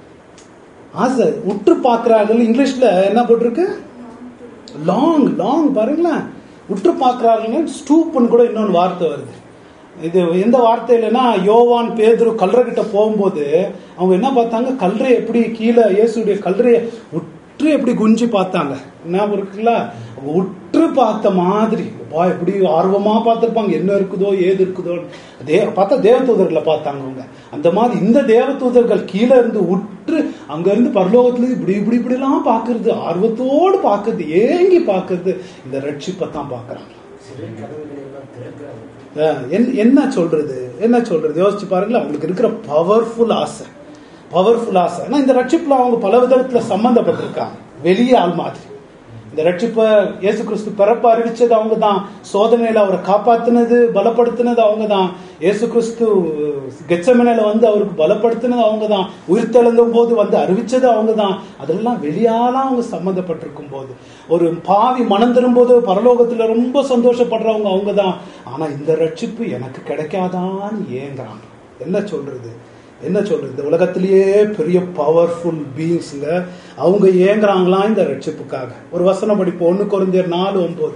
ஆசை உற்று பார்க்கிறார்கள் இங்கிலீஷ்ல என்ன போட்டிருக்கு லாங் லாங் பாருங்களேன் உற்று பார்க்கிறார்கள் ஸ்டூப்னு கூட இன்னொன்று வார்த்தை வருது இது எந்த வார்த்தை இல்லைன்னா யோவான் பேதுரு கல்றகிட்ட போகும்போது அவங்க என்ன பார்த்தாங்க கல்றை எப்படி கீழே இயேசுடைய கல்றையை உற்று எப்படி குஞ்சு பார்த்தாங்க என்ன இருக்குல்ல அவங்க உற்று பார்த்த மாதிரி வா எப்படி ஆர்வமா பார்த்திருப்பாங்க என்ன இருக்குதோ ஏது இருக்குதோ தே பார்த்தா தேவதூதர்களை பார்த்தாங்க அவங்க அந்த மாதிரி இந்த தேவதூதர்கள் கீழே இருந்து உற்று அங்க இருந்து பரலோகத்துல இப்படி இப்படி இப்படி எல்லாம் பாக்குறது ஆர்வத்தோடு பாக்குறது ஏங்கி பாக்குறது இந்த ரட்சிப்பை தான் பாக்குறாங்க சிறை கதவுகளை எல்லாம் திறக்கிறாங்க அஹ் என்ன- என்ன சொல்றது என்ன சொல்றது யோசிச்சு பாருங்களேன் அவங்களுக்கு இருக்கிற பவர்ஃபுல் ஆசை பவர்ஃபுல் ஆசை ஆனா இந்த ரட்சிப்புல அவங்க பல விதத்துல சம்பந்தப்பட்டிருக்காங்க வெளியே ஆள் மாதிரி இந்த ரட்சிப்பை இயேசு கிறிஸ்து பிறப்பு அறிவிச்சது அவங்க தான் சோதனையில அவரை காப்பாத்தினது பலப்படுத்தினது அவங்க தான் இயேசு கிறிஸ்து கெச்சமனையில வந்து அவருக்கு பலப்படுத்தினது அவங்க தான் உயிர் தெழுந்தும் போது வந்து அறிவிச்சது அவங்க தான் அதெல்லாம் வெளியாலாம் அவங்க சம்மந்தப்பட்டிருக்கும் போது ஒரு பாவி மனம் திரும்போது பரலோகத்துல ரொம்ப சந்தோஷப்படுறவங்க அவங்க தான் ஆனா இந்த ரட்சிப்பு எனக்கு கிடைக்காதான்னு ஏங்குறாங்க என்ன சொல்றது என்ன சொல்றது இந்த உலகத்திலேயே பெரிய பவர்ஃபுல் பீயிங்ஸ்ங்க அவங்க ஏங்குறாங்களாம் இந்த ரட்சிப்புக்காக ஒரு வசனம் படிப்போம் ஒண்ணு குறைஞ்சர் நாலு ஒன்பது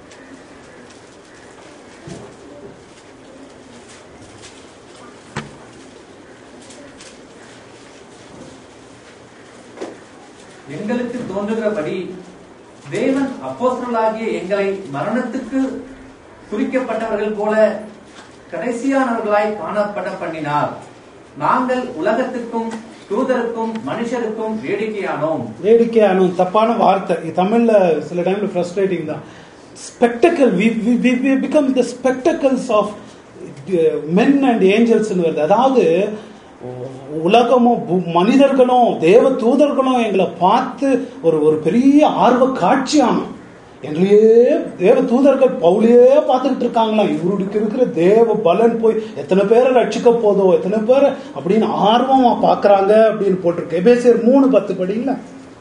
எங்களுக்கு தோன்றுகிறபடி தேவன் அப்போஸ்தலர்களாகிய எங்களை மரணத்துக்கு குறிக்கப்பட்டவர்கள் போல கடைசியானவர்களாய் காணப்பட பண்ணினார் நாங்கள் உலகத்துக்கும் தூதருக்கும் மனுஷருக்கும் வேடிக்கையானோம் வேடிக்கையான தப்பான வார்த்தை இது தமிழ்ல சில டைம்ல ஃப்ரஸ்ட்ரேட்டிங் தான் spectacle we become the spectacles of men and angels வருது அதாவது உலகமும் பு- மனிதர்களும் தேவ தூதர்களும் எங்களை பார்த்து ஒரு ஒரு பெரிய ஆர்வ காட்சியானோம் எங்களையே தேவ தூதர்கள் பவுலையே பார்த்துக்கிட்டு இருக்காங்களாம் இவருக்கு இருக்கிற தேவ பலன் போய் எத்தனை பேரை ரட்சிக்க போதோ எத்தனை பேரை அப்படின்னு ஆர்வமா பார்க்கறாங்க அப்படின்னு போட்டிருக்கு எபேசியர் மூணு பத்து படிங்களா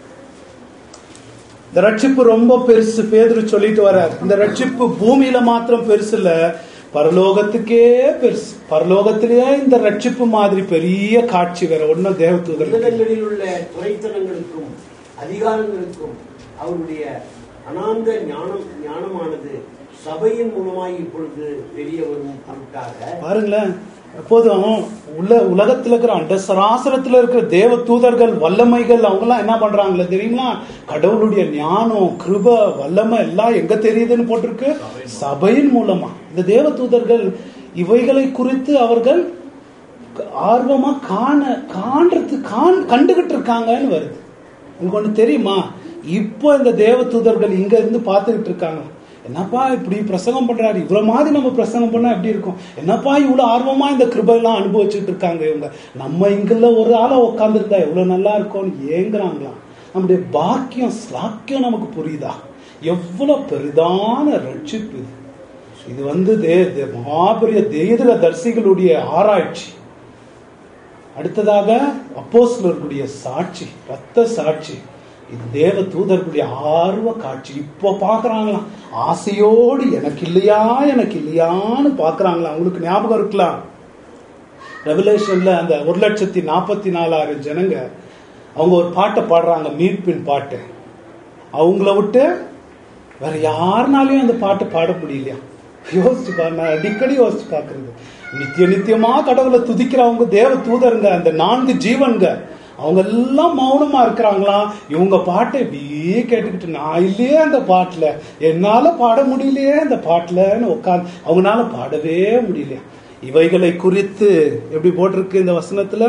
இந்த ரட்சிப்பு ரொம்ப பெருசு பேதுரு சொல்லிட்டு வர்றார் இந்த ரட்சிப்பு பூமியில மாத்திரம் பெருசு இல்ல பரலோகத்துக்கே பெருசு பரலோகத்திலேயே இந்த ரட்சிப்பு மாதிரி பெரிய காட்சி வேற ஒன்னும் தேவதூதர் உன்னதங்களில் உள்ள துறைத்தனங்களுக்கும் அதிகாரங்களுக்கும் அவருடைய அனாந்த ஞானம் ஞானமானது சபையின் மூலமாய் இப்பொழுது தெரிய வரும் பொருட்டாக பாருங்களேன் எப்போதும் உள்ள உலகத்துல இருக்கிற அண்ட சராசரத்துல இருக்கிற தேவ தூதர்கள் வல்லமைகள் அவங்க எல்லாம் என்ன பண்றாங்களே தெரியுங்களா கடவுளுடைய ஞானம் கிருப வல்லமை எல்லாம் எங்க தெரியுதுன்னு போட்டிருக்கு சபையின் மூலமா இந்த தேவ தூதர்கள் இவைகளை குறித்து அவர்கள் ஆர்வமா காண காண்றது காண் கண்டுகிட்டு இருக்காங்கன்னு வருது உங்களுக்கு ஒண்ணு தெரியுமா இப்போ இந்த தேவ தூதர்கள் இங்க இருந்து பார்த்துக்கிட்டு இருக்காங்க என்னப்பா இப்படி பிரசங்கம் பண்றாரு இவ்வளவு மாதிரி நம்ம பிரசங்கம் பண்ணா எப்படி இருக்கும் என்னப்பா இவ்வளவு ஆர்வமா இந்த கிருபையெல்லாம் அனுபவிச்சுட்டு இருக்காங்க இவங்க நம்ம இங்குள்ள ஒரு ஆளா உட்காந்துருந்தா எவ்வளவு நல்லா இருக்கும்னு ஏங்குறாங்களாம் நம்முடைய பாக்கியம் ஸ்லாக்கியம் நமக்கு புரியுதா எவ்வளவு பெரிதான ரட்சிப்பு இது இது வந்து தே தே- மகாபெரிய தேதர தரிசிகளுடைய ஆராய்ச்சி அடுத்ததாக அப்போஸ்தலர்களுடைய சாட்சி ரத்த சாட்சி இது தேவ தூதர்களுடைய ஆர்வ காட்சி இப்போ பார்க்கறாங்களாம் ஆசையோடு எனக்கு இல்லையா எனக்கு இல்லையான்னு பார்க்கறாங்களாம் அவங்களுக்கு ஞாபகம் இருக்கலாம் ரெவலேஷன்ல அந்த ஒரு லட்சத்தி நாற்பத்தி நாலாயிரம் ஜனங்க அவங்க ஒரு பாட்டை பாடுறாங்க மீட்பின் பாட்டு அவங்கள விட்டு வேற யாருனாலையும் அந்த பாட்டு பாட முடியலையா யோசிச்சு பாரு நான் அடிக்கடி யோசிச்சு பார்க்கறது நித்திய நித்தியமா கடவுளை துதிக்கிறவங்க தேவ தூதருங்க அந்த நான்கு ஜீவன்க அவங்க எல்லாம் மௌனமா இருக்கிறாங்களாம் இவங்க பாட்டை இப்படியே கேட்டுக்கிட்டு நான் இல்லையே அந்த பாட்டுல என்னால பாட முடியலையே அந்த பாட்டுலன்னு உட்காந்து அவங்களால பாடவே முடியலையா இவைகளை குறித்து எப்படி போட்டிருக்கு இந்த வசனத்துல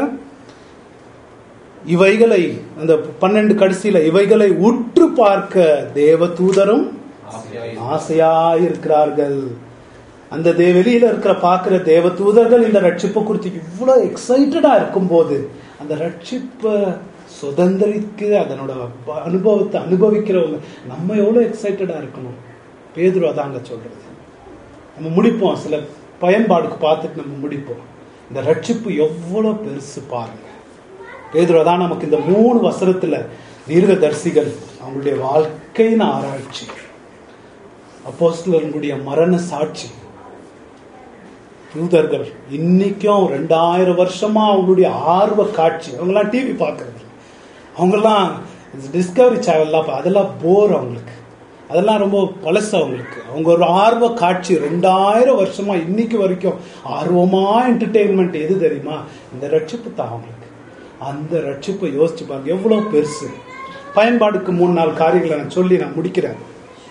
இவைகளை அந்த பன்னெண்டு கடைசியில இவைகளை உற்று பார்க்க தேவ தூதரும் ஆசையாய் ஆசையாய் இருக்கிறார்கள் அந்த தே வெளியில இருக்கிற பார்க்கிற தேவ தூதர்கள் இந்த ரட்சிப்பை குறித்து இவ்வளவு எக்ஸைட்டடா இருக்கும்போது அந்த ரட்சிப்பை சுதந்திரிக்கு அதனோட ப- அனுபவத்தை அனுபவிக்கிறவங்க நம்ம எவ்வளவு எக்ஸைட்டடா இருக்கணும் பேதுரு அதாங்க சொல்றது நம்ம முடிப்போம் சில பயன்பாடுக்கு பார்த்துட்டு நம்ம முடிப்போம் இந்த ரட்சிப்பு எவ்வளவு பெருசு பாருங்க பேதுரு தான் நமக்கு இந்த மூணு வசனத்துல தீர்க்கதரிசிகள் அவங்களுடைய வாழ்க்கையின் ஆராய்ச்சி அப்போஸ்தலர்களுடைய மரண சாட்சி தூதர்கள் இன்னைக்கும் ரெண்டாயிரம் வருஷமா அவங்களுடைய ஆர்வ காட்சி அவங்கெல்லாம் டிவி பார்க்கறது அவங்கெல்லாம் டிஸ்கவரி சேனல்லாம் அதெல்லாம் போர் அவங்களுக்கு அதெல்லாம் ரொம்ப பழசு அவங்களுக்கு அவங்க ஒரு ஆர்வ காட்சி ரெண்டாயிரம் வருஷமா இன்னைக்கு வரைக்கும் ஆர்வமா என்டர்டெயின்மெண்ட் எது தெரியுமா இந்த ரட்சிப்பு தான் அவங்களுக்கு அந்த ரட்சிப்பை யோசிச்சு பாருங்க எவ்வளவு பெருசு பயன்பாடுக்கு மூணு நாலு காரியங்களை நான் சொல்லி நான் முடிக்கிறேன்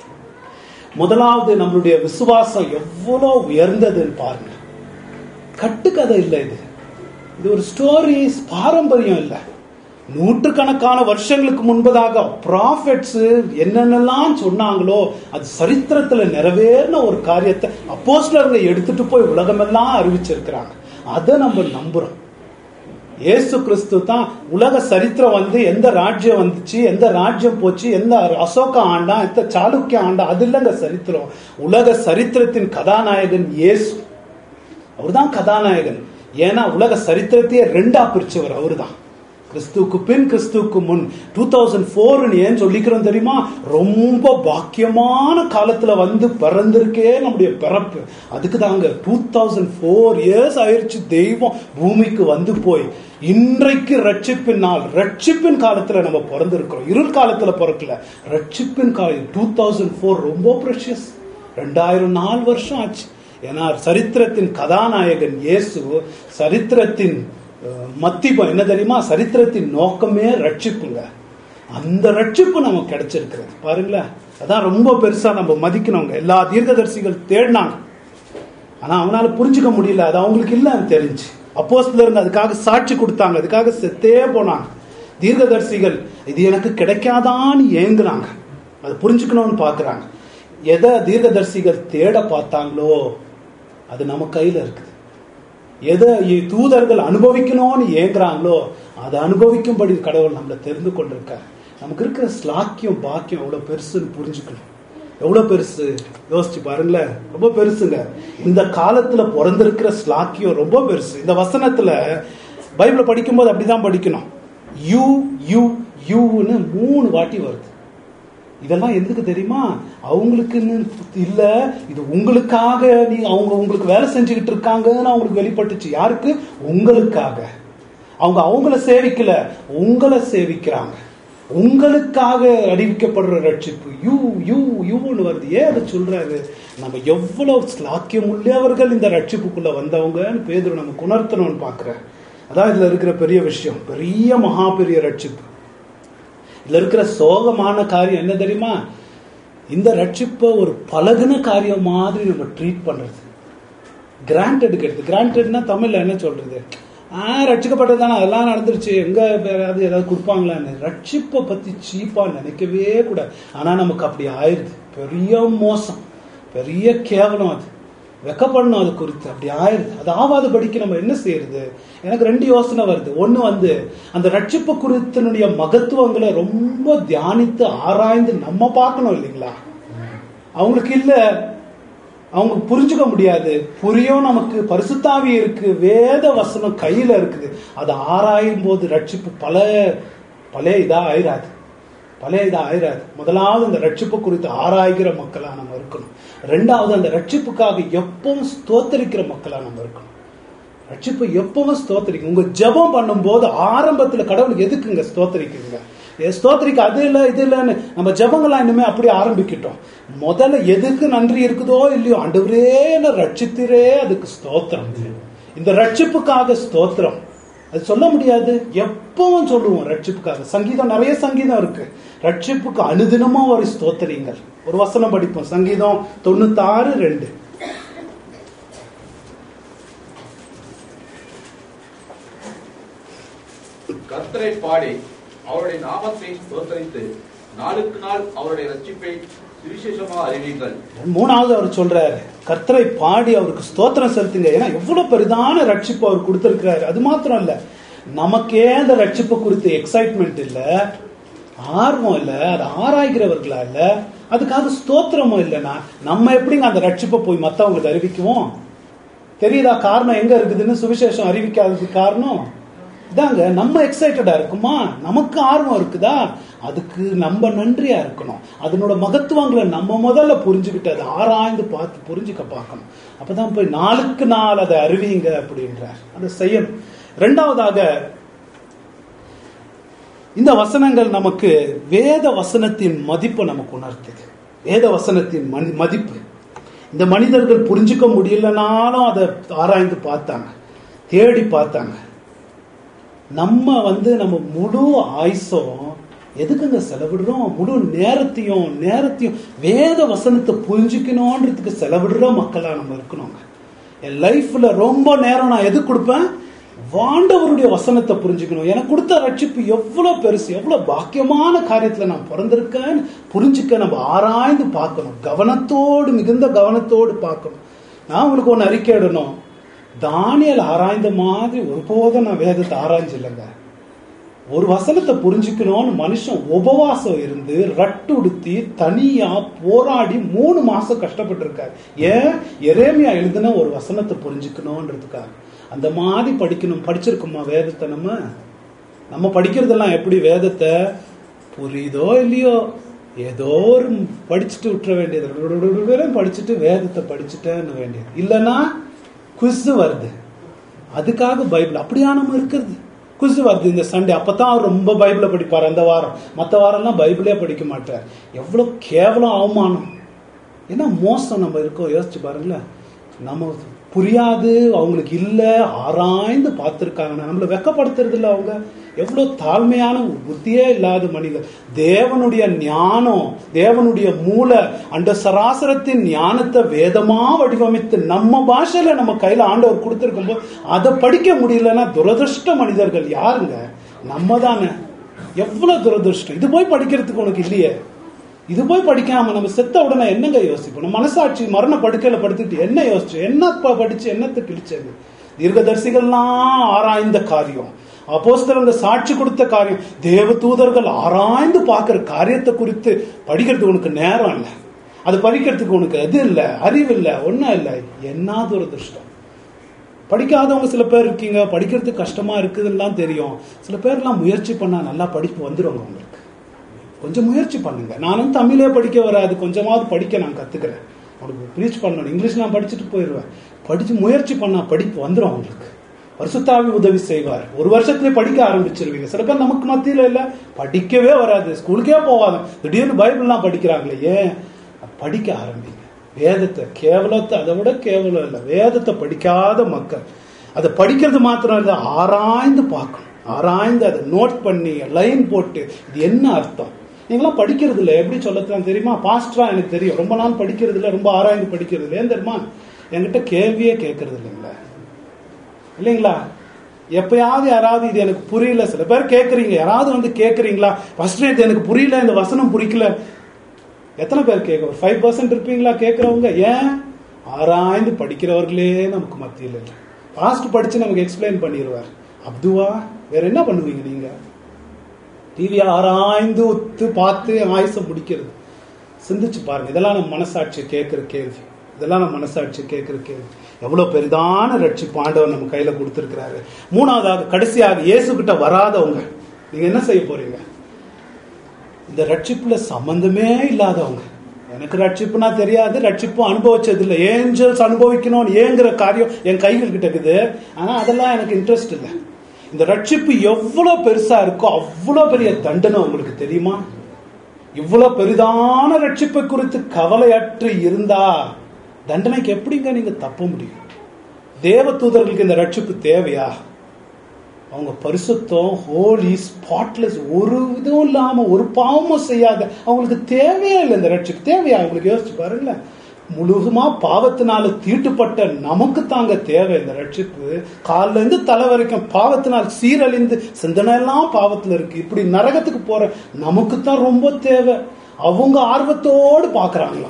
முதலாவது நம்மளுடைய விசுவாசம் எவ்வளவு உயர்ந்ததுன்னு பாருங்க கட்டுக்கதை இல்லை இது இது ஒரு ஸ்டோரி பாரம்பரியம் இல்லை நூற்றுக்கணக்கான வருஷங்களுக்கு முன்பதாக ப்ராஃபெட்ஸ் என்னென்னலாம் சொன்னாங்களோ அது சரித்திரத்துல நிறைவேறின ஒரு காரியத்தை அப்போஸ்லருங்க எடுத்துட்டு போய் உலகமெல்லாம் அறிவிச்சிருக்கிறாங்க அதை நம்ம நம்புறோம் இயேசு கிறிஸ்து தான் உலக சரித்திரம் வந்து எந்த ராஜ்யம் வந்துச்சு எந்த ராஜ்யம் போச்சு எந்த அசோக ஆண்டா எந்த சாளுக்கிய ஆண்டா அது இல்லைங்க சரித்திரம் உலக சரித்திரத்தின் கதாநாயகன் இயேசு அவர்தான் கதாநாயகன் ஏன்னா உலக சரித்திரத்தையே ரெண்டா பிரிச்சவர் அவர்தான் கிறிஸ்துவுக்கு பின் கிறிஸ்துவுக்கு முன் டூ தௌசண்ட் ஃபோர்னு ஏன் சொல்லிக்கிறோம் தெரியுமா ரொம்ப பாக்கியமான காலத்துல வந்து பிறந்திருக்கே நம்முடைய பிறப்பு அதுக்கு தாங்க டூ தௌசண்ட் ஃபோர் இயர்ஸ் ஆயிடுச்சு தெய்வம் பூமிக்கு வந்து போய் இன்றைக்கு ரட்சிப்பின் நாள் ரட்சிப்பின் காலத்துல நம்ம பிறந்திருக்கிறோம் இருள் காலத்துல பிறக்கல ரட்சிப்பின் காலம் டூ தௌசண்ட் ஃபோர் ரொம்ப ப்ரெஷியஸ் ரெண்டாயிரம் நாலு வருஷம் ஆச்சு ஏன்னா சரித்திரத்தின் கதாநாயகன் இயேசு சரித்திரத்தின் அஹ், மத்திபம் என்ன தெரியுமா சரித்திரத்தின் நோக்கமே ரட்சிப்புங்க அந்த ரட்சிப்பு நமக்கு கிடைச்சிருக்கிறது பாருங்களேன் அதான் ரொம்ப பெருசா நம்ம மதிக்கணுங்க எல்லா தீர்க்கதரிசிகள் தேடினாங்க ஆனா அவனால புரிஞ்சுக்க முடியல அது அவங்களுக்கு இல்லைன்னு தெரிஞ்சு அப்போஸ்தலருங்க அதுக்காக சாட்சி கொடுத்தாங்க அதுக்காக செத்தே போனாங்க தீர்க்கதரிசிகள் இது எனக்கு கிடைக்காதான்னு ஏங்குறாங்க அது புரிஞ்சுக்கணும்னு பாக்குறாங்க எதை தீர்க்கதரிசிகள் தேட பார்த்தாங்களோ அது நம்ம கையில இருக்குது எதை இ- தூதர்கள் அனுபவிக்கணும்னு ஏங்குறாங்களோ அதை அனுபவிக்கும்படி கடவுள் நம்மளை தெரிந்து கொண்டிருக்கார் நமக்கு இருக்கிற ஸ்லாக்கியம் பாக்கியம் எவ்வளவு பெருசுன்னு புரிஞ்சுக்கணும் எவ்வளவு பெருசு யோசிச்சு பாருங்களேன் ரொம்ப பெருசுங்க இந்த காலத்துல பிறந்திருக்கிற ஸ்லாக்கியம் ரொம்ப பெருசு இந்த வசனத்துல பைபிளை படிக்கும்போது அப்படிதான் படிக்கணும் யூ யூ யூன்னு மூணு வாட்டி வருது இதெல்லாம் எதுக்கு தெரியுமா அவங்களுக்குன்னு இல்ல இது உங்களுக்காக நீ அவங்க உங்களுக்கு வேலை செஞ்சுக்கிட்டு இருக்காங்கன்னு அவங்களுக்கு வெளிப்பட்டுச்சு யாருக்கு உங்களுக்காக அவங்க அவங்கள சேவிக்கல உங்களை சேவிக்கிறாங்க உங்களுக்காக அறிவிக்கப்படுற ரட்சிப்பு யூ யூ யூன்னு வருது ஏன் அதை சொல்றாரு நம்ம எவ்வளவு ஸ்லாக்கியம் உள்ளவர்கள் இந்த ரட்சிப்புக்குள்ள வந்தவங்கன்னு பேதுரு நமக்கு உணர்த்தணும்னு பாக்குறேன் அதான் இதுல இருக்கிற பெரிய விஷயம் பெரிய மகா பெரிய ரட்சிப்பு இதுல இருக்கிற சோகமான காரியம் என்ன தெரியுமா இந்த ரட்சிப்பை ஒரு பழகுன காரியம் மாதிரி நம்ம ட்ரீட் பண்றது கிராண்ட் எடுக்கிறது கிராண்டட்னா தமிழ்ல என்ன சொல்றது ஆ ரட்சிக்கப்பட்டது தானே அதெல்லாம் நடந்துருச்சு எங்க யாராவது ஏதாவது கொடுப்பாங்களான்னு ரட்சிப்பை பத்தி சீப்பா நினைக்கவே கூடாது ஆனா நமக்கு அப்படி ஆயிருது பெரிய மோசம் பெரிய கேவலம் அது வெக்கப்படணும் அது குறித்து அப்படி ஆயிருது அது ஆவாதபடிக்கு நம்ம என்ன செய்யறது எனக்கு ரெண்டு யோசனை வருது ஒண்ணு வந்து அந்த ரட்சிப்பு குறித்தினுடைய மகத்துவங்களை ரொம்ப தியானித்து ஆராய்ந்து நம்ம பார்க்கணும் இல்லைங்களா அவங்களுக்கு இல்ல அவங்க புரிஞ்சுக்க முடியாது புரியும் நமக்கு பரிசுத்தாவி இருக்கு வேத வசனம் கையில இருக்குது அதை ஆராயும் போது ரட்சிப்பு பல பழைய இதா ஆயிராது பழைய இதா ஆயிராது முதலாவது அந்த ரட்சிப்பு குறித்து ஆராய்கிற மக்களா நம்ம இருக்கணும் ரெண்டாவது அந்த ரட்சிப்புக்காக எப்பவும் ஸ்தோத்தரிக்கிற மக்களா நம்ம இருக்கணும் ரட்சிப்பு எப்பவும் ஸ்தோத்தரிக்கும் உங்க ஜெபம் பண்ணும்போது ஆரம்பத்துல கடவுளுக்கு எதுக்குங்க ஸ்தோத்தரிக்குங்க ஏ, ஸ்தோத்திரிக்க அது இல்ல இது இல்லைன்னு நம்ம ஜெபங்கள்லாம் இனிமே அப்படி ஆரம்பிக்கிட்டோம் முதல்ல எதுக்கு நன்றி இருக்குதோ இல்லையோ ஆண்டவரே என்ன ரட்சித்திரே அதுக்கு ஸ்தோத்திரம் இந்த ரட்சிப்புக்காக ஸ்தோத்திரம் அது சொல்ல முடியாது எப்பவும் சொல்லுவோம் ரட்சிப்புக்காக சங்கீதம் நிறைய சங்கீதம் இருக்கு ரட்சிப்புக்கு அனுதினமும் ஒரு ஸ்தோத்திரிங்கள் ஒரு வசனம் படிப்போம் சங்கீதம் தொண்ணூத்தாறு ரெண்டு கர்த்தரை பாடி அவருடைய நாமத்தை ஸ்தோத்தரித்து நாளுக்கு நாள் அவருடைய ரட்சிப்பை சுவிசேஷமாக அறிவீங்கள் மூணாவது அவர் சொல்றாரு கர்த்தரை பாடி அவருக்கு ஸ்தோத்திரம் செலுத்துங்க ஏன்னா எவ்வளவு பெரிதான ரட்சிப்பு அவர் கொடுத்திருக்கிறாரு அது மாத்திரம் இல்ல நமக்கே அந்த ரட்சிப்பு குறித்து எக்ஸைட்மெண்ட் இல்ல ஆர்வம் இல்ல அதை ஆராய்கிறவர்களா இல்ல அதுக்காக ஸ்தோத்திரமும் இல்லைன்னா நம்ம எப்படிங்க அந்த ரட்சிப்பை போய் மத்தவங்களுக்கு அறிவிக்குவோம் தெரியுதா காரணம் எங்க இருக்குதுன்னு சுவிசேஷம் அறிவிக்காததுக்கு காரணம் இதாங்க நம்ம எக்ஸைட்டடா இருக்குமா நமக்கு ஆர்வம் இருக்குதா அதுக்கு நம்ம நன்றியா இருக்கணும் அதனோட மகத்துவங்களை நம்ம முதல்ல புரிஞ்சுக்கிட்டு அதை ஆராய்ந்து பார்த்து புரிஞ்சுக்க பார்க்கணும் அப்பதான் போய் நாளுக்கு நாள் அதை அறிவிங்க அப்படின்றார் அதை செய்யணும் ரெண்டாவதாக இந்த வசனங்கள் நமக்கு வேத வசனத்தின் மதிப்பை நமக்கு உணர்த்துது வேத வசனத்தின் மனி மதிப்பு இந்த மனிதர்கள் புரிஞ்சுக்க முடியலனாலும் அதை ஆராய்ந்து பார்த்தாங்க தேடி பார்த்தாங்க நம்ம வந்து நம்ம முழு ஆயுசும் எதுக்குங்க செலவிடுறோம் முழு நேரத்தையும் நேரத்தையும் வேத வசனத்தை புரிஞ்சுக்கணுன்றதுக்கு செலவிடுற மக்களா நம்ம இருக்கணுங்க என் லைஃப்ல ரொம்ப நேரம் நான் எது கொடுப்பேன் வாண்டவருடைய வசனத்தை புரிஞ்சுக்கணும் எனக்கு கொடுத்த ரட்சிப்பு எவ்வளவு பெருசு எவ்வளவு பாக்கியமான காரியத்துல நான் பிறந்திருக்கேன்னு புரிஞ்சுக்க நம்ம ஆராய்ந்து பார்க்கணும் கவனத்தோடு மிகுந்த கவனத்தோடு பார்க்கணும் நான் உங்களுக்கு ஒன்று அறிக்கையிடணும் தானியல் ஆராய்ந்த மாதிரி ஒருபோதும் நான் வேதத்தை ஆராய்ஞ்சில்லைங்க ஒரு வசனத்தை புரிஞ்சுக்கணும்னு மனுஷன் உபவாசம் இருந்து ரட்டு உடுத்தி தனியா போராடி மூணு மாசம் கஷ்டப்பட்டிருக்காரு ஏன் எரேமியா எழுதின ஒரு வசனத்தை புரிஞ்சுக்கணும்ன்றதுக்காக அந்த மாதிரி படிக்கணும் படிச்சிருக்கோமா வேதத்தை நம்ம நம்ம படிக்கிறதெல்லாம் எப்படி வேதத்தை புரியுதோ இல்லையோ ஏதோ ஒரு படிச்சுட்டு விட்டுற வேண்டியது படிச்சுட்டு வேதத்தை படிச்சுட்டேன்னு வேண்டியது இல்லைன்னா குஸ் வருது அதுக்காக பைபிள் அப்படியா நம்ம இருக்கிறது குஸ் வருது இந்த சண்டே அப்பதான் அவர் ரொம்ப பைபிளை படிப்பார் அந்த வாரம் மற்ற வாரம்லாம் பைபிளே படிக்க மாட்டார் எவ்வளவு கேவலம் அவமானம் என்ன மோசம் நம்ம இருக்கோம் யோசிச்சு பாருங்களேன் நம்ம புரியாது அவங்களுக்கு இல்ல ஆராய்ந்து பார்த்திருக்காங்க நம்மளை வெக்கப்படுத்துறது இல்ல அவங்க எவ்வளவு தாழ்மையான புத்தியே இல்லாத மனிதர் தேவனுடைய ஞானம் தேவனுடைய மூல அந்த சராசரத்தின் ஞானத்தை வேதமா வடிவமைத்து நம்ம பாஷையில நம்ம கையில ஆண்டவர் கொடுத்திருக்கும் போது அதை படிக்க முடியலன்னா துரதிருஷ்ட மனிதர்கள் யாருங்க நம்ம தானே எவ்வளவு துரதிருஷ்டம் இது போய் படிக்கிறதுக்கு உனக்கு இல்லையே இது போய் படிக்காம நம்ம செத்த உடனே என்னங்க யோசிப்போம் நம்ம மனசாட்சி மரண படுக்கையில படுத்துட்டு என்ன யோசிச்சு என்ன ப- படிச்சு என்னத்தை கிழிச்சது தீர்க்கதரிசிகள்லாம் ஆராய்ந்த காரியம் அப்போஸ்தலங்க சாட்சி கொடுத்த காரியம் தேவ தூதர்கள் ஆராய்ந்து பார்க்கிற காரியத்தை குறித்து படிக்கிறதுக்கு உனக்கு நேரம் இல்லை அது படிக்கிறதுக்கு உனக்கு இது இல்லை அறிவு இல்லை ஒன்றும் இல்லை என்ன துரதிருஷ்டம் படிக்காதவங்க சில பேர் இருக்கீங்க படிக்கிறதுக்கு கஷ்டமா இருக்குதுலாம் தெரியும் சில பேர்லாம் முயற்சி பண்ணா நல்லா படிப்பு வந்துருவாங்க உங்களுக்கு கொஞ்சம் முயற்சி பண்ணுங்க நானும் தமிழே படிக்க வராது கொஞ்சமாவது படிக்க நான் கத்துக்கிறேன் உங்களுக்கு ப்ரீச் பண்ணணும் இங்கிலீஷ் நான் படிச்சுட்டு போயிடுவேன் படிச்சு முயற்சி பண்ணா படிப்பு வந்துடும் உங்களுக்கு வருஷத்தாவி உதவி செய்வார் ஒரு வருஷத்துலயே படிக்க ஆரம்பிச்சிருவீங்க சில பேர் நமக்கு மத்தியில இல்ல படிக்கவே வராது ஸ்கூலுக்கே போகாது திடீர்னு பைபிள்லாம் படிக்கிறாங்களே ஏன் படிக்க ஆரம்பிங்க வேதத்தை கேவலத்தை அதை விட கேவலம் இல்லை வேதத்தை படிக்காத மக்கள் அதை படிக்கிறது மாத்திரம் இல்லை ஆராய்ந்து பார்க்கணும் ஆராய்ந்து அதை நோட் பண்ணி லைன் போட்டு இது என்ன அர்த்தம் நீங்களாம் படிக்கிறது இல்லை எப்படி சொல்லத்தான் தெரியுமா பாஸ்டரா எனக்கு தெரியும் ரொம்ப நாள் படிக்கிறது இல்லை ரொம்ப ஆராய்ந்து படிக்கிறது இல்லை ஏன் தெரியுமா என்கிட்ட கேள்வியே கேட்கறது இல்லைங்களா இல்லைங்களா எப்பயாவது யாராவது இது எனக்கு புரியல சில பேர் கேட்குறீங்க யாராவது வந்து கேட்குறீங்களா ஃபர்ஸ்ட் இது எனக்கு புரியல இந்த வசனம் புரிக்கல எத்தனை பேர் கேட்க ஒரு ஃபைவ் பர்சன்ட் இருப்பீங்களா கேட்குறவங்க ஏன் ஆராய்ந்து படிக்கிறவர்களே நமக்கு மத்தியில் இல்லை ஃபாஸ்ட் படிச்சு நமக்கு எக்ஸ்பிளைன் பண்ணிடுவார் அப்துவா வேற என்ன பண்ணுவீங்க நீங்க டிவி ஆராய்ந்து ஒத்து பார்த்து ஆயுசம் முடிக்கிறது சிந்திச்சு பாருங்க இதெல்லாம் நம்ம மனசாட்சியை கேட்கிற கேள்வி இதெல்லாம் நம்ம மனசாட்சி கேட்கிற கேள்வி எவ்வளவு பெரிதான ரட்சிப்பு ஆண்டவர் நம்ம கையில கொடுத்திருக்கிறாரு மூணாவதாக கடைசியாக இயேசு கிட்ட வராதவங்க நீங்க என்ன செய்ய போறீங்க இந்த ரட்சிப்புல சம்பந்தமே இல்லாதவங்க எனக்கு ரட்சிப்புனா தெரியாது ரட்சிப்பும் அனுபவிச்சது இல்லை ஏஞ்சல்ஸ் அனுபவிக்கணும்னு ஏங்குற காரியம் என் கைகள் கிட்ட இருக்குது ஆனா அதெல்லாம் எனக்கு இன்ட்ரெஸ்ட் இல்லை இந்த ரட்சிப்பு எவ்வளவு பெருசா இருக்கோ அவ்வளவு பெரிய தண்டனை உங்களுக்கு தெரியுமா இவ்வளவு பெரிதான ரட்சிப்பை குறித்து கவலையற்று இருந்தா தண்டனைக்கு எப்படிங்க நீங்க தப்ப முடியும் தேவ தூதர்களுக்கு இந்த ரட்சிப்பு தேவையா அவங்க பரிசுத்தம் ஹோலி ஸ்பாட்லெஸ் ஒரு இதுவும் இல்லாம ஒரு பாவமும் செய்யாத அவங்களுக்கு தேவையே இல்லை இந்த ரட்சிப்பு தேவையா அவங்களுக்கு யோசிச்சு பாருங்களேன் முழுதுமா பாவத்தினால தீட்டுப்பட்ட நமக்கு தாங்க தேவை இந்த ரட்சிப்பு கால்ல இருந்து தலை வரைக்கும் பாவத்தினால் சீரழிந்து சிந்தனை எல்லாம் பாவத்துல இருக்கு இப்படி நரகத்துக்கு போற நமக்கு தான் ரொம்ப தேவை அவங்க ஆர்வத்தோடு பாக்குறாங்களாம்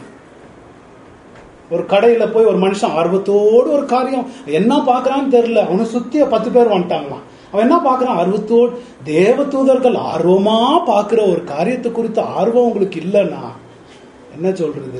ஒரு கடையில போய் ஒரு மனுஷன் ஆர்வத்தோடு ஒரு காரியம் என்ன பாக்குறான்னு தெரியல அவனை சுத்தி பத்து பேர் வந்துட்டாங்களாம் அவன் என்ன பாக்குறான் ஆர்வத்தோடு தேவ தூதர்கள் ஆர்வமா பாக்குற ஒரு காரியத்தை குறித்து ஆர்வம் உங்களுக்கு இல்லைன்னா என்ன சொல்றது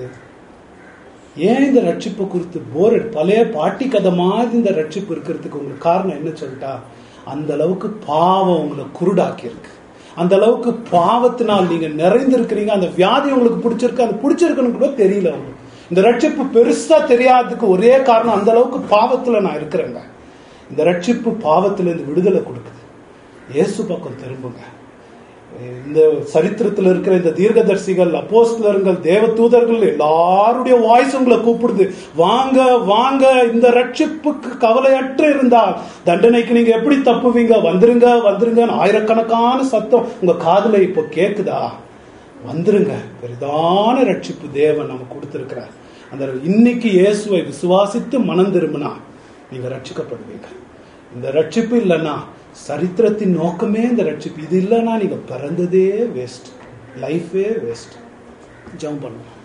ஏன் இந்த ரட்சிப்பு குறித்து போர் பழைய பாட்டி கதை மாதிரி இந்த ரட்சிப்பு இருக்கிறதுக்கு உங்களுக்கு காரணம் என்ன சொல்லிட்டா அந்த அளவுக்கு பாவம் உங்களை குருடாக்கி இருக்கு அந்த அளவுக்கு பாவத்தினால் நீங்க நிறைந்திருக்கிறீங்க அந்த வியாதி உங்களுக்கு பிடிச்சிருக்கு அது பிடிச்சிருக்குன்னு கூட தெரியல உங்களுக்கு இந்த ரட்சிப்பு பெருசா தெரியாததுக்கு ஒரே காரணம் அந்த அளவுக்கு பாவத்துல நான் இருக்கிறேங்க இந்த ரட்சிப்பு பாவத்துல இருந்து விடுதலை கொடுக்குது இயேசு பக்கம் திரும்புங்க இந்த சரித்திரத்தில் இருக்கிற இந்த தீர்க்கதர்சிகள் அப்போஸ்தலர்கள் தேவ தூதர்கள் எல்லாருடைய வாய்ஸ் உங்களை கூப்பிடுது வாங்க வாங்க இந்த ரட்சிப்புக்கு கவலையற்று இருந்தால் தண்டனைக்கு நீங்க எப்படி தப்புவீங்க வந்துருங்க வந்துருங்க ஆயிரக்கணக்கான சத்தம் உங்க காதுல இப்போ கேக்குதா வந்துருங்க பெரிதான ரட்சிப்பு தேவன் நமக்கு கொடுத்திருக்கிறார் அந்த இன்னைக்கு இயேசுவை விசுவாசித்து மனம் திரும்பினா நீங்க ரட்சிக்கப்படுவீங்க இந்த ரட்சிப்பு இல்லைன்னா சரித்திரத்தின் நோக்கமே இந்த ரட்சிப்பு இது இல்லைன்னா நீங்க பிறந்ததே வேஸ்ட் லைஃபே வேஸ்ட் ஜம்ப் பண்ணுங்க